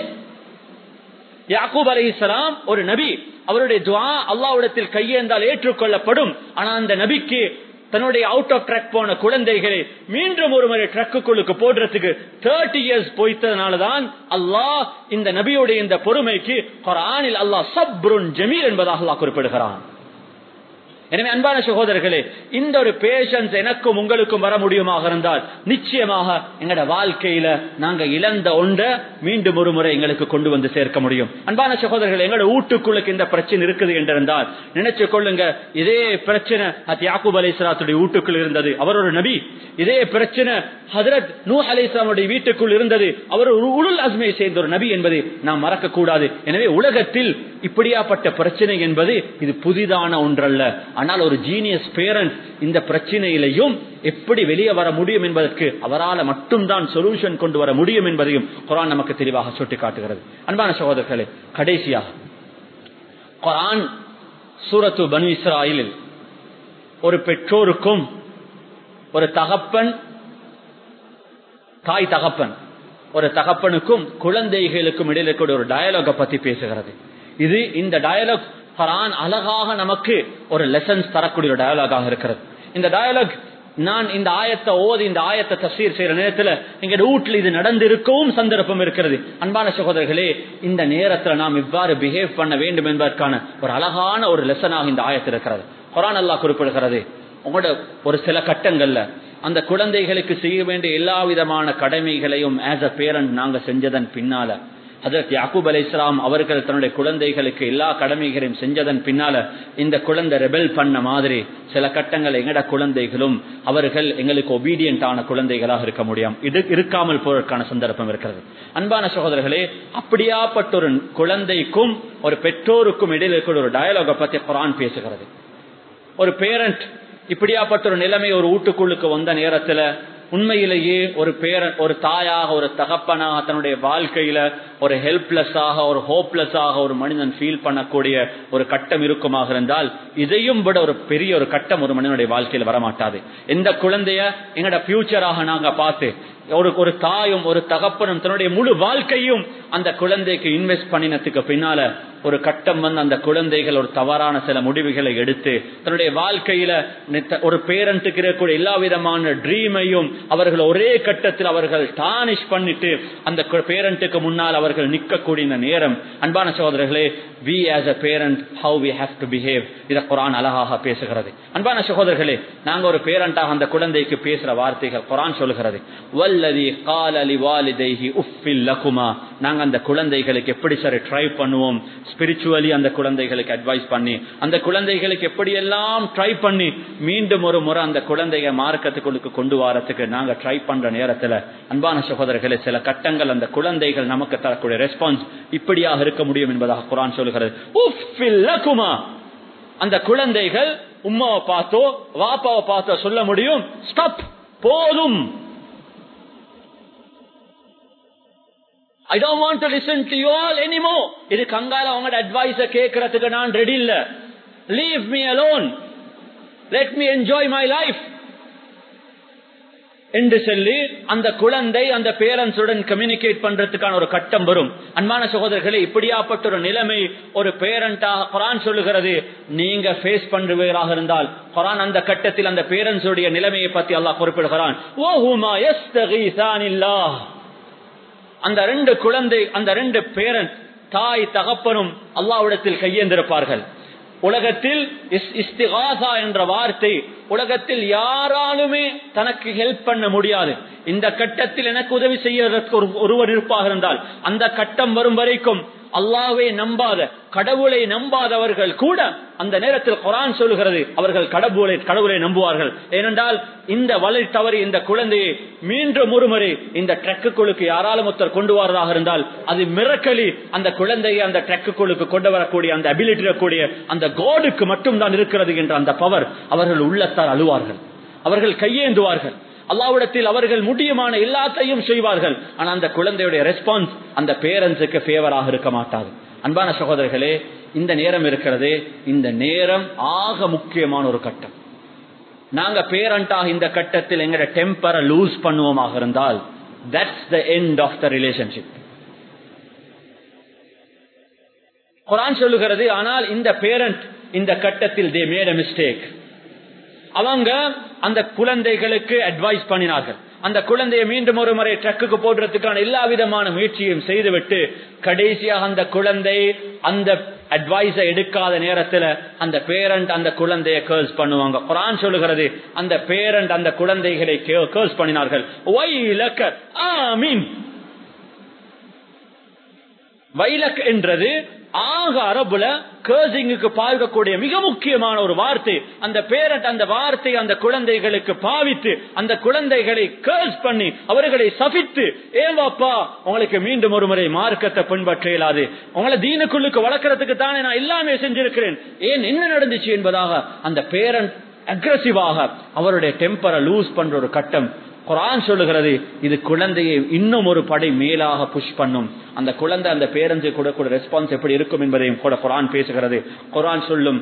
Yaqub அலி இஸ்லாம் ஒரு நபி அவருடைய துவா அல்லாவிடத்தில் கையேந்தால் ஏற்றுக்கொள்ளப்படும் ஆனா அந்த நபிக்கு தன்னுடைய அவுட் ஆஃப் ட்ராக் போன குழந்தைகளை மீண்டும் ஒரு முறை ட்ரக்குக்குள்ளுக்கு போடுறதுக்கு தேர்ட்டி இயர்ஸ் போய்த்ததுனாலதான் அல்லாஹ் இந்த நபியுடைய இந்த பொறுமைக்கு குரானில் அல்லாஹ் சப்ருன் ஜமீர் என்பதாக அல்லாஹ் குறிப்பிடுகிறான் எனவே அன்பான சகோதரர்களே இந்த ஒரு பேஷன்ஸ் எனக்கும் உங்களுக்கும் வர முடியுமாக இருந்தால் நிச்சயமாக எங்களோட வாழ்க்கையில நாங்க இழந்த ஒன்றை மீண்டும் ஒரு முறை எங்களுக்கு கொண்டு வந்து சேர்க்க முடியும் அன்பான சகோதரர்கள் எங்களோட வீட்டுக்குள்ளுக்கு இந்த பிரச்சனை இருக்குது என்றிருந்தால் நினைச்சு கொள்ளுங்க இதே பிரச்சனை அது யாக்கூப் அலி இஸ்லாத்துடைய வீட்டுக்குள் இருந்தது அவர் ஒரு நபி இதே பிரச்சனை ஹதரத் நூ அலி இஸ்லாமுடைய வீட்டுக்குள் இருந்தது அவர் ஒரு உளுல் அஸ்மையை சேர்ந்த ஒரு நபி என்பதை நாம் மறக்க கூடாது எனவே உலகத்தில் இப்படியாப்பட்ட பிரச்சனை என்பது இது புதிதான ஒன்றல்ல ஆனால் ஒரு ஜீனியஸ் பேரண்ட் இந்த பிரச்சனையிலையும் எப்படி வெளியே வர முடியும் என்பதற்கு அவரால் மட்டும்தான் சொல்யூஷன் கொண்டு வர முடியும் என்பதையும் குரான் நமக்கு தெளிவாக சுட்டி காட்டுகிறது அன்பான சகோதரர்களே கடைசியாக குரான் சூரத்து பனு இஸ்ராயலில் ஒரு பெற்றோருக்கும் ஒரு தகப்பன் தாய் தகப்பன் ஒரு தகப்பனுக்கும் குழந்தைகளுக்கும் இடையில இருக்கக்கூடிய ஒரு டயலாக பத்தி பேசுகிறது இது இந்த டயலாக் குரான் அழகாக நமக்கு ஒரு லெசன்ஸ் தரக்கூடிய ஒரு டயலாகாக இருக்கிறது இந்த டயலாக் நான் இந்த ஆயத்தை ஓதி இந்த ஆயத்தை தசீர் செய்யற நேரத்துல எங்க வீட்டுல இது நடந்திருக்கவும் சந்தர்ப்பம் இருக்கிறது அன்பான சகோதரர்களே இந்த நேரத்துல நாம் இவ்வாறு பிஹேவ் பண்ண வேண்டும் என்பதற்கான ஒரு அழகான ஒரு லெசனாக இந்த ஆயத்தில் இருக்கிறது குரான் அல்லா குறிப்பிடுகிறது உங்களோட ஒரு சில கட்டங்கள்ல அந்த குழந்தைகளுக்கு செய்ய வேண்டிய எல்லா விதமான கடமைகளையும் ஆஸ் அ பேரண்ட் நாங்க செஞ்சதன் பின்னால அதற்கு யாக்கூப் அலி இஸ்லாம் அவர்கள் தன்னுடைய குழந்தைகளுக்கு எல்லா கடமைகளையும் செஞ்சதன் பின்னால இந்த குழந்தை ரெபெல் பண்ண மாதிரி சில கட்டங்கள் எங்கட குழந்தைகளும் அவர்கள் எங்களுக்கு ஒபீடியன்ட் ஆன குழந்தைகளாக இருக்க முடியும் இது இருக்காமல் போவதற்கான சந்தர்ப்பம் இருக்கிறது அன்பான சகோதரர்களே அப்படியாப்பட்ட ஒரு குழந்தைக்கும் ஒரு பெற்றோருக்கும் இடையில் இருக்கிற ஒரு டயலாக பத்தி குரான் பேசுகிறது ஒரு பேரண்ட் இப்படியாப்பட்ட ஒரு நிலைமை ஒரு வீட்டுக்குள்ளுக்கு வந்த நேரத்துல உண்மையிலேயே ஒரு பேரன் ஒரு தாயாக ஒரு தகப்பனாக தன்னுடைய வாழ்க்கையில ஒரு ஹெல்ப்லெஸ்ஸாக ஒரு ஹோப்லெஸ்ஸாக ஒரு மனிதன் ஃபீல் பண்ணக்கூடிய ஒரு கட்டம் இருக்குமாக இருந்தால் இதையும் விட ஒரு பெரிய ஒரு கட்டம் ஒரு மனிதனுடைய வாழ்க்கையில் வரமாட்டாது எந்த குழந்தைய எங்கட பியூச்சராக நாங்க பார்த்து ஒரு ஒரு தாயும் ஒரு தகப்பனும் தன்னுடைய முழு வாழ்க்கையும் அந்த குழந்தைக்கு இன்வெஸ்ட் பண்ணினதுக்கு பின்னால ஒரு கட்டம் வந்து அந்த குழந்தைகள் ஒரு தவறான சில முடிவுகளை எடுத்து தன்னுடைய வாழ்க்கையில ஒரு பேரண்ட்டுக்கு இருக்கக்கூடிய எல்லா விதமான ட்ரீமையும் அவர்கள் ஒரே கட்டத்தில் அவர்கள் டானிஷ் பண்ணிட்டு அந்த பேரண்ட்டுக்கு முன்னால் அவர்கள் நிற்கக்கூடிய இந்த நேரம் அன்பான சகோதரர்களே we as a parent how we have to behave இதை குரான் அழகாக பேசுகிறது அன்பான சகோதரர்களே நாங்க ஒரு பேரண்டாக அந்த குழந்தைக்கு பேசுற வார்த்தைகள் குரான் சொல்லுகிறது வல்லதி காலலி வாலிதைஹி உஃபில் லகுமா நாங்க அந்த குழந்தைகளுக்கு எப்படி சரி ட்ரை பண்ணுவோம் ஸ்பிரிச்சுவலி அந்த குழந்தைகளுக்கு அட்வைஸ் பண்ணி அந்த குழந்தைகளுக்கு எப்படியெல்லாம் ட்ரை பண்ணி மீண்டும் ஒரு முறை அந்த குழந்தைய மார்க்கத்துக்குள்ளுக்கு கொண்டு வரத்துக்கு நாங்க ட்ரை பண்ற நேரத்துல அன்பான சகோதரர்களே சில கட்டங்கள் அந்த குழந்தைகள் நமக்கு தரக்கூடிய ரெஸ்பான்ஸ் இப்படியாக இருக்க முடியும் என்பதாக குரான் சொல்லுகிறது அந்த குழந்தைகள் உமாவை பார்த்தோ வாப்பாவை பார்த்தோ சொல்ல முடியும் ஸ்டாப் போதும் I don't want to listen to you all anymore இது கங்கால அவங்களோட அட்வைஸ கேட்கறதுக்கு நான் ரெடி இல்ல leave me alone let me enjoy my life என்று சொல்லி அந்த குழந்தை அந்த பேரண்ட்ஸுடன் கம்யூனிகேட் பண்றதுக்கான ஒரு கட்டம் வரும் அன்பான சகோதரர்களே இப்படியாப்பட்ட ஒரு நிலைமை ஒரு பேரண்டாக குரான் சொல்லுகிறது நீங்க ஃபேஸ் பண்றவர்களாக இருந்தால் குரான் அந்த கட்டத்தில் அந்த பேரண்ட்ஸுடைய நிலைமையை பத்தி அல்லாஹ் குறிப்பிடுகிறான் ஓஹுமா யஸ்தகீசானில்லாஹ் அந்த ரெண்டு குழந்தை அந்த ரெண்டு பேரண்ட் தாய் தகப்பனும் அல்லாவிடத்தில் கையேந்திருப்பார்கள் உலகத்தில் இஸ்திகாசா என்ற வார்த்தை உலகத்தில் யாராலுமே தனக்கு ஹெல்ப் பண்ண முடியாது இந்த கட்டத்தில் எனக்கு உதவி செய்வதற்கு ஒருவர் இருப்பாக இருந்தால் அந்த கட்டம் வரும் வரைக்கும் அல்லாவை நம்பாத கடவுளை நம்பாதவர்கள் கூட அந்த நேரத்தில் குரான் சொல்லுகிறது அவர்கள் கடவுளை கடவுளை நம்புவார்கள் ஏனென்றால் இந்த வலை தவறி இந்த குழந்தையை மீண்டும் ஒருமுறை இந்த ட்ரக்குக்குழுக்கு யாராலும் ஒருத்தர் கொண்டு வரதாக இருந்தால் அது மிரக்கலி அந்த குழந்தையை அந்த ட்ரக்குக்குழுக்கு கொண்டு வரக்கூடிய அந்த அபிலிட்டி இருக்கக்கூடிய அந்த கோடுக்கு மட்டும்தான் இருக்கிறது என்ற அந்த பவர் அவர்கள் உள்ளத்தால் அழுவார்கள் அவர்கள் கையேந்துவார்கள் அல்லாவிடத்தில் அவர்கள் முடியுமான எல்லாத்தையும் செய்வார்கள் ஆனா அந்த குழந்தையுடைய ரெஸ்பான்ஸ் அந்த பேரண்ட்ஸுக்கு ஃபேவராக இருக்க மாட்டாது அன்பான சகோதரர்களே இந்த நேரம் இருக்கிறது இந்த நேரம் ஆக முக்கியமான ஒரு கட்டம் நாங்க பேரண்டாக இந்த கட்டத்தில் எங்கட டெம்பரை லூஸ் பண்ணுவோமாக இருந்தால் that's the end of the relationship Quran சொல்லுகிறது ஆனால் இந்த பேரண்ட் இந்த கட்டத்தில் தே மேட் மிஸ்டேக் அவங்க அந்த குழந்தைகளுக்கு அட்வைஸ் பண்ணினார்கள் அந்த குழந்தையை மீண்டும் ஒரு முறை ட்ரக்குக்கு போடுறதுக்கான எல்லா விதமான முயற்சியும் செய்துவிட்டு கடைசியாக அந்த குழந்தை அந்த அட்வைஸை எடுக்காத நேரத்தில் அந்த பேரண்ட் அந்த குழந்தைய கேர்ஸ் பண்ணுவாங்க குரான் சொல்லுகிறது அந்த பேரண்ட் அந்த குழந்தைகளை கேர்ஸ் பண்ணினார்கள் வைலக் என்றது ஆக அரபுல கேர்சிங்குக்கு பார்க்கக்கூடிய மிக முக்கியமான ஒரு வார்த்தை அந்த பேரண்ட் அந்த வார்த்தை அந்த குழந்தைகளுக்கு பாவித்து அந்த குழந்தைகளை கேர்ஸ் பண்ணி அவர்களை சபித்து ஏன் வாப்பா உங்களுக்கு மீண்டும் ஒரு முறை மார்க்கத்தை பின்பற்ற இயலாது உங்களை தீனுக்குள்ளுக்கு வளர்க்கறதுக்கு தானே நான் எல்லாமே செஞ்சிருக்கிறேன் ஏன் என்ன நடந்துச்சு என்பதாக அந்த பேரண்ட் அக்ரசிவாக அவருடைய டெம்பரை லூஸ் பண்ற ஒரு கட்டம் குரான் சொல்லுகிறது இது குழந்தையை இன்னும் ஒரு படை மேலாக புஷ் பண்ணும் அந்த குழந்தை அந்த பேரஞ்சு கொடுக்கூடிய ரெஸ்பான்ஸ் எப்படி இருக்கும் என்பதையும் கூட குரான் பேசுகிறது குரான் சொல்லும்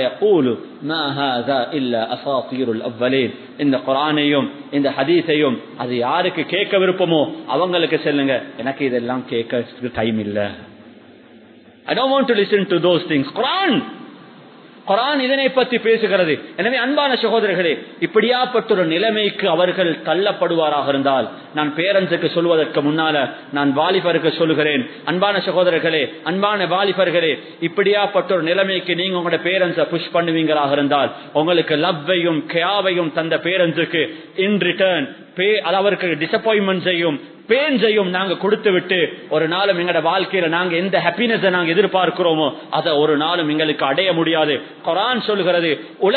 இந்த குரானையும் இந்த ஹதீஸையும் அது யாருக்கு கேட்க விருப்பமோ அவங்களுக்கு செல்லுங்க எனக்கு இதெல்லாம் கேட்க டைம் இல்ல I don't want to listen to those things Quran Quran இதனை பற்றி பேசுகிறது எனவே அன்பான சகோதரர்களே இப்படியாப்பட்ட ஒரு நிலைமைக்கு அவர்கள் தள்ளப்படுவாராக இருந்தால் நான் பேரண்ட்ஸுக்கு சொல்வதற்கு முன்னால நான் வாலிபருக்கு சொல்லுகிறேன் அன்பான சகோதரர்களே அன்பான வாலிபர்களே இப்படியாப்பட்ட ஒரு நிலைமைக்கு நீங்க உங்களோட பேரண்ட்ஸை புஷ் பண்ணுவீங்களாக இருந்தால் உங்களுக்கு லவ்வையும் கேவையும் தந்த பேரண்ட்ஸுக்கு இன் ரிட்டர்ன் பே அவருக்கு டிசப்பாயின்மெண்ட்ஸையும் பேஞ்சையும் நாங்க கொடுத்து விட்டு ஒரு நாளும் எங்கட வாழ்க்கையில நாங்க எந்த ஹாப்பினஸ் நாங்க எதிர்பார்க்கிறோமோ அதை ஒரு நாளும் எங்களுக்கு அடைய முடியாது குரான் சொல்கிறது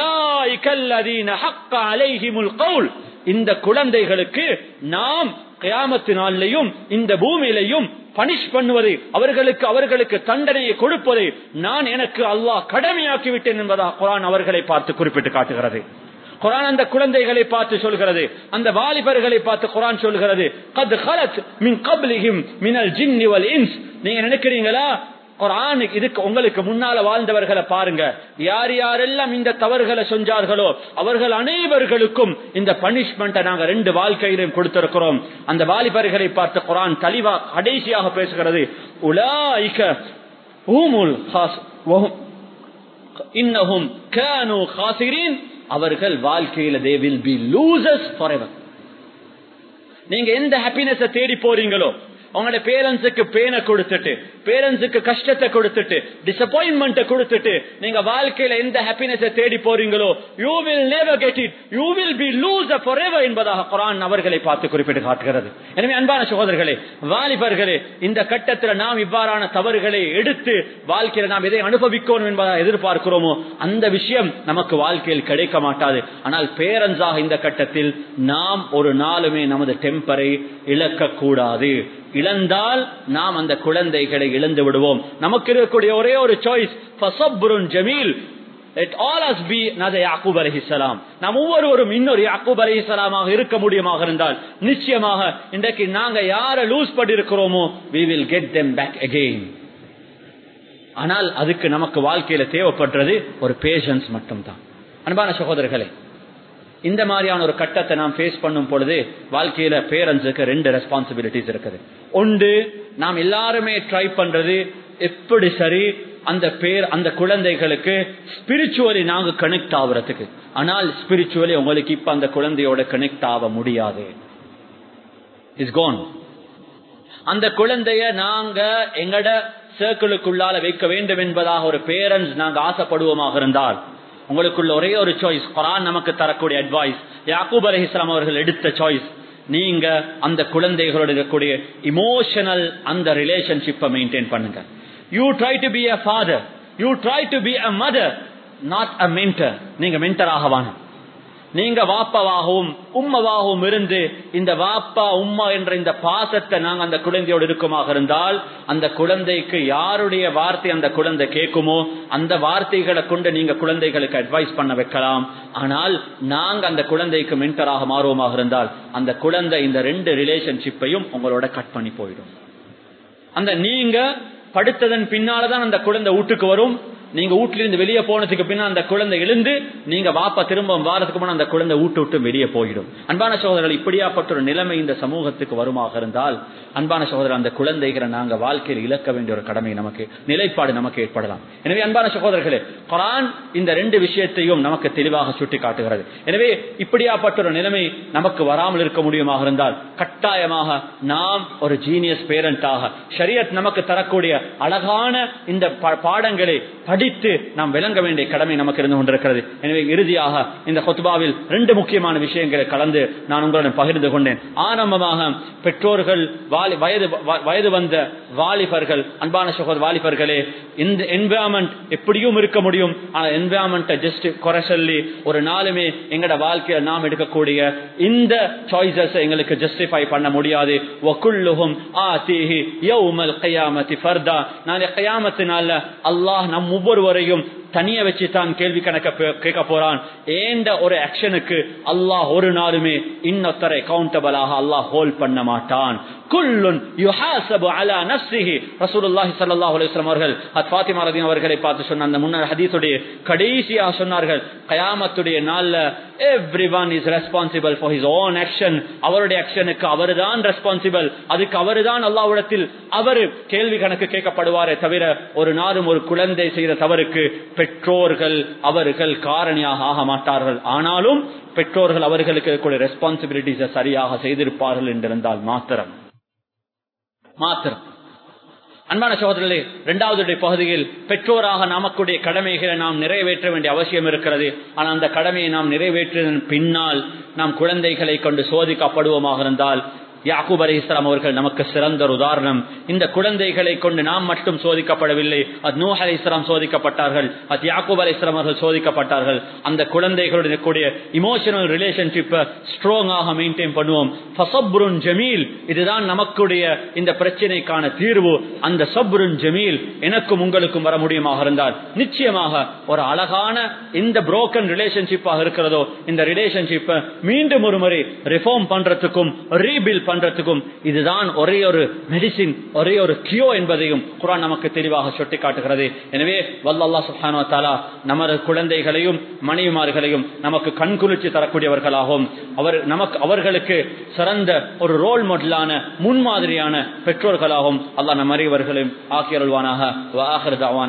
இந்த குழந்தைகளுக்கு நாம் கயாமத்து நாளிலையும் இந்த பூமியிலையும் பனிஷ் பண்ணுவது அவர்களுக்கு அவர்களுக்கு தண்டனையை கொடுப்பதை நான் எனக்கு அல்லாஹ் கடமையாக்கி விட்டேன் என்பதா குரான் அவர்களை பார்த்து குறிப்பிட்டு காட்டுகிறது குரான் அந்த குழந்தைகளை பார்த்து சொல்கிறது அந்த வாலிபர்களை பார்த்து குரான் சொல்கிறது கத் ஹலத் மின் கப்லிஹிம் மினல் ஜின்னி வல் இன்ஸ் நீங்க நினைக்கிறீங்களா குரான் இதுக்கு உங்களுக்கு முன்னால வாழ்ந்தவர்களை பாருங்க யார் யாரெல்லாம் இந்த தவறுகளை செஞ்சார்களோ அவர்கள் அனைவர்களுக்கும் இந்த பனிஷ்மெண்ட்டை நாங்க ரெண்டு வாழ்க்கையிலும் கொடுத்திருக்கிறோம் அந்த வாலிபர்களை பார்த்து குரான் தெளிவா கடைசியாக பேசுகிறது உலாய்க ஊமுல் இன்னஹும் கானு காசிரின் அவர்கள் வாழ்க்கையில they will be losers for நீங்க எந்த ஹாப்பினஸ் தேடி போறீங்களோ உங்களோட பேரண்ட்ஸுக்கு பேனை கொடுத்துட்டு பேரண்ட்ஸுக்கு கஷ்டத்தை கொடுத்துட்டு டிசப்பாயின்மெண்ட் கொடுத்துட்டு நீங்க வாழ்க்கையில எந்த ஹாப்பினஸ் தேடி போறீங்களோ you will never get it you will be lose for என்பதாக குரான் அவர்களை பார்த்து குறிப்பிட்டு காட்டுகிறது எனவே அன்பான சகோதரர்களே வாலிபர்களே இந்த கட்டத்தில் நாம் இவ்வாறான தவறுகளை எடுத்து வாழ்க்கையில நாம் எதை அனுபவிக்கணும் என்பதாக எதிர்பார்க்கிறோமோ அந்த விஷயம் நமக்கு வாழ்க்கையில் கிடைக்க மாட்டாது ஆனால் பேரண்ட்ஸாக இந்த கட்டத்தில் நாம் ஒரு நாளுமே நமது டெம்பரை இழக்க கூடாது இழந்தால் நாம் அந்த குழந்தைகளை இழந்து விடுவோம் நமக்கு இருக்கக்கூடிய ஒரே ஒரு சாய்ஸ் ஜமீல் நாம் ஒவ்வொருவரும் இன்னொரு யாக்கூப் அலிசலாமாக இருக்க முடியுமாக இருந்தால் நிச்சயமாக இன்றைக்கு நாங்க யார லூஸ் பண்ணிருக்கிறோமோ we will get them back again ஆனால் அதுக்கு நமக்கு வாழ்க்கையில தேவைப்படுறது ஒரு பேஷன்ஸ் மட்டும்தான் அன்பான சகோதரர்களே இந்த மாதிரியான ஒரு கட்டத்தை நாம் ஃபேஸ் பண்ணும் பொழுது வாழ்க்கையில பேரண்ட்ஸுக்கு ரெண்டு ரெஸ்பான்சிபிலிட்டிஸ் இருக்குது ஒன்று நாம் எல்லாருமே ட்ரை பண்றது எப்படி சரி அந்த பேர் அந்த குழந்தைகளுக்கு ஸ்பிரிச்சுவலி நாங்க கனெக்ட் ஆகுறதுக்கு ஆனால் ஸ்பிரிச்சுவலி உங்களுக்கு இப்ப அந்த குழந்தையோட கனெக்ட் ஆக முடியாது இஸ் கோன் அந்த குழந்தைய நாங்க எங்கட சர்க்கிளுக்குள்ளால வைக்க வேண்டும் என்பதாக ஒரு பேரண்ட்ஸ் நாங்க ஆசைப்படுவோமாக இருந்தால் உங்களுக்குள்ள ஒரே ஒரு சாய்ஸ் குரான் நமக்கு தரக்கூடிய அட்வைஸ் யாக்கூப் அலி இஸ்லாம் அவர்கள் எடுத்த சாய்ஸ் நீங்க அந்த குழந்தைகளோட இருக்கக்கூடிய இமோஷனல் அந்த ரிலேஷன்ஷிப்பை மெயின்டைன் பண்ணுங்க you try to be a father you try to be a mother not a mentor நீங்க மென்டர் ஆகவான நீங்க வாப்பாவாகவும் உம்மவாகவும் இருந்து இந்த வாப்பா உம்மா என்ற இந்த பாசத்தை நாங்க அந்த குழந்தையோடு இருக்குமாக இருந்தால் அந்த குழந்தைக்கு யாருடைய வார்த்தை அந்த குழந்தை கேட்குமோ அந்த வார்த்தைகளை கொண்டு நீங்க குழந்தைகளுக்கு அட்வைஸ் பண்ண வைக்கலாம் ஆனால் நாங்க அந்த குழந்தைக்கு மென்டராக மாறுவோமாக இருந்தால் அந்த குழந்தை இந்த ரெண்டு ரிலேஷன்ஷிப்பையும் உங்களோட கட் பண்ணி போயிடும் அந்த நீங்க படுத்ததன் பின்னாலதான் அந்த குழந்தை வீட்டுக்கு வரும் நீங்க வீட்டுல இருந்து வெளியே போனதுக்கு பின்னா அந்த குழந்தை எழுந்து நீங்க வாப்பா திரும்ப வாரத்துக்கு முன்ன அந்த குழந்தை வீட்டு விட்டு வெளியே போயிடும் அன்பான சகோதரர்கள் இப்படியாப்பட்ட ஒரு நிலைமை இந்த சமூகத்துக்கு வருமாக இருந்தால் அன்பான சகோதரர் அந்த குழந்தைகளை நாங்க வாழ்க்கையில் இழக்க வேண்டிய ஒரு கடமை நமக்கு நிலைப்பாடு நமக்கு ஏற்படலாம் எனவே அன்பான சகோதரர்களே குரான் இந்த ரெண்டு விஷயத்தையும் நமக்கு தெளிவாக சுட்டி காட்டுகிறது எனவே இப்படியாப்பட்ட ஒரு நிலைமை நமக்கு வராமல் இருக்க முடியுமாக இருந்தால் கட்டாயமாக நாம் ஒரு ஜீனியஸ் பேரண்டாக ஷரியத் நமக்கு தரக்கூடிய அழகான இந்த பாடங்களை படித்து நாம் விளங்க வேண்டிய கடமை நமக்கு இருந்து கொண்டிருக்கிறது எனவே இறுதியாக இந்த கொத்துபாவில் ரெண்டு முக்கியமான விஷயங்களை கலந்து நான் உங்களுடன் பகிர்ந்து கொண்டேன் ஆரம்பமாக பெற்றோர்கள் வயது வயது வந்த வாலிபர்கள் அன்பான சகோதர வாலிபர்களே இந்த என்வரான்மெண்ட் எப்படியும் இருக்க முடியும் ஆனா என்வரான்மெண்ட்டை ஜஸ்ட் குறை சொல்லி ஒரு நாளுமே எங்கட வாழ்க்கையில் நாம் எடுக்கக்கூடிய இந்த சாய்ஸஸ் எங்களுக்கு ஜஸ்டிஃபை பண்ண முடியாது வகுல்லுகும் ஆதிஹி யௌமல் கியாமத்தி ஃபர்தா நாளை கியாமத்தினால அல்லாஹ் நம் ஒவ்வொருவரையும் தனிய வச்சு தான் கேள்வி கணக்க கேட்க போறான் ஏண்ட ஒரு ஆக்ஷனுக்கு அல்லாஹ் ஒரு நாளுமே இன்னொத்தரை கவுண்டபிளாக அல்லாஹ் ஹோல்ட் பண்ண மாட்டான் குல்லுன் யுஹாசபு அலா நஃப்ஸிஹி ரசூலுல்லாஹி ஸல்லல்லாஹு அலைஹி வஸல்லம் அவர்கள் அத் ஃபாத்திமா ரலியல்லாஹு அவர்களை பார்த்து சொன்ன அந்த முன்னர் ஹதீஸுடைய கடைசியா சொன்னார்கள் கயாமத்துடைய நாள்ல everyone is responsible for his own action அவருடைய ஆக்ஷனுக்கு அவர்தான் ரெஸ்பான்சிபிள் அதுக்கு அவர்தான் அல்லாஹ்விடத்தில் அவர் கேள்வி கணக்கு கேட்கப்படுவாரே தவிர ஒரு நாளும் ஒரு குழந்தை செய்த தவறுக்கு பெற்றோர்கள் அவர்கள் காரணியாக ஆக மாட்டார்கள் ஆனாலும் பெற்றோர்கள் அவர்களுக்கு இருக்கக்கூடிய ரெஸ்பான்சிபிலிட்டிஸை சரியாக செய்திருப்பார்கள் என்றிருந்தால் மாத்திரம் மாத்திரம் அன்பான சகோதரர்களே இரண்டாவது பகுதியில் பெற்றோராக நமக்குடைய கடமைகளை நாம் நிறைவேற்ற வேண்டிய அவசியம் இருக்கிறது ஆனால் அந்த கடமையை நாம் நிறைவேற்றியதன் பின்னால் நாம் குழந்தைகளை கொண்டு சோதிக்கப்படுவோமாக இருந்தால் யாக்கூப் அலி இஸ்லாம் அவர்கள் நமக்கு சிறந்த ஒரு உதாரணம் இந்த குழந்தைகளை கொண்டு நாம் மட்டும் சோதிக்கப்படவில்லை அது நூஹ் அலி இஸ்லாம் சோதிக்கப்பட்டார்கள் அது யாக்கூப் அலி இஸ்லாம் அவர்கள் சோதிக்கப்பட்டார்கள் அந்த குழந்தைகளுடன் கூடிய இமோஷனல் ரிலேஷன்ஷிப்பை ஸ்ட்ராங்காக மெயின்டைன் பண்ணுவோம் ஃபசப்ருன் ஜமீல் இதுதான் நமக்குடைய இந்த பிரச்சனைக்கான தீர்வு அந்த சப்ருன் ஜமீல் எனக்கும் உங்களுக்கும் வர முடியுமாக இருந்தால் நிச்சயமாக ஒரு அழகான இந்த புரோக்கன் ரிலேஷன்ஷிப்பாக இருக்கிறதோ இந்த ரிலேஷன்ஷிப்பை மீண்டும் ஒரு முறை ரிஃபார்ம் பண்றதுக்கும் ரீபில் பண்றதுக்கும் இதுதான் ஒரே ஒரு மெடிசின் ஒரே ஒரு கியோ என்பதையும் குரான் நமக்கு தெளிவாக சுட்டி காட்டுகிறது எனவே வல்லல்லா சுஹானோ தாலா நமது குழந்தைகளையும் மனைவிமார்களையும் நமக்கு கண்குளிர்ச்சி தரக்கூடியவர்களாகவும் அவர் நமக்கு அவர்களுக்கு சிறந்த ஒரு ரோல் மாடலான முன்மாதிரியான பெற்றோர்களாகவும் அல்லாஹ் நம் அறிவர்களையும் ஆக்கியருள்வானாக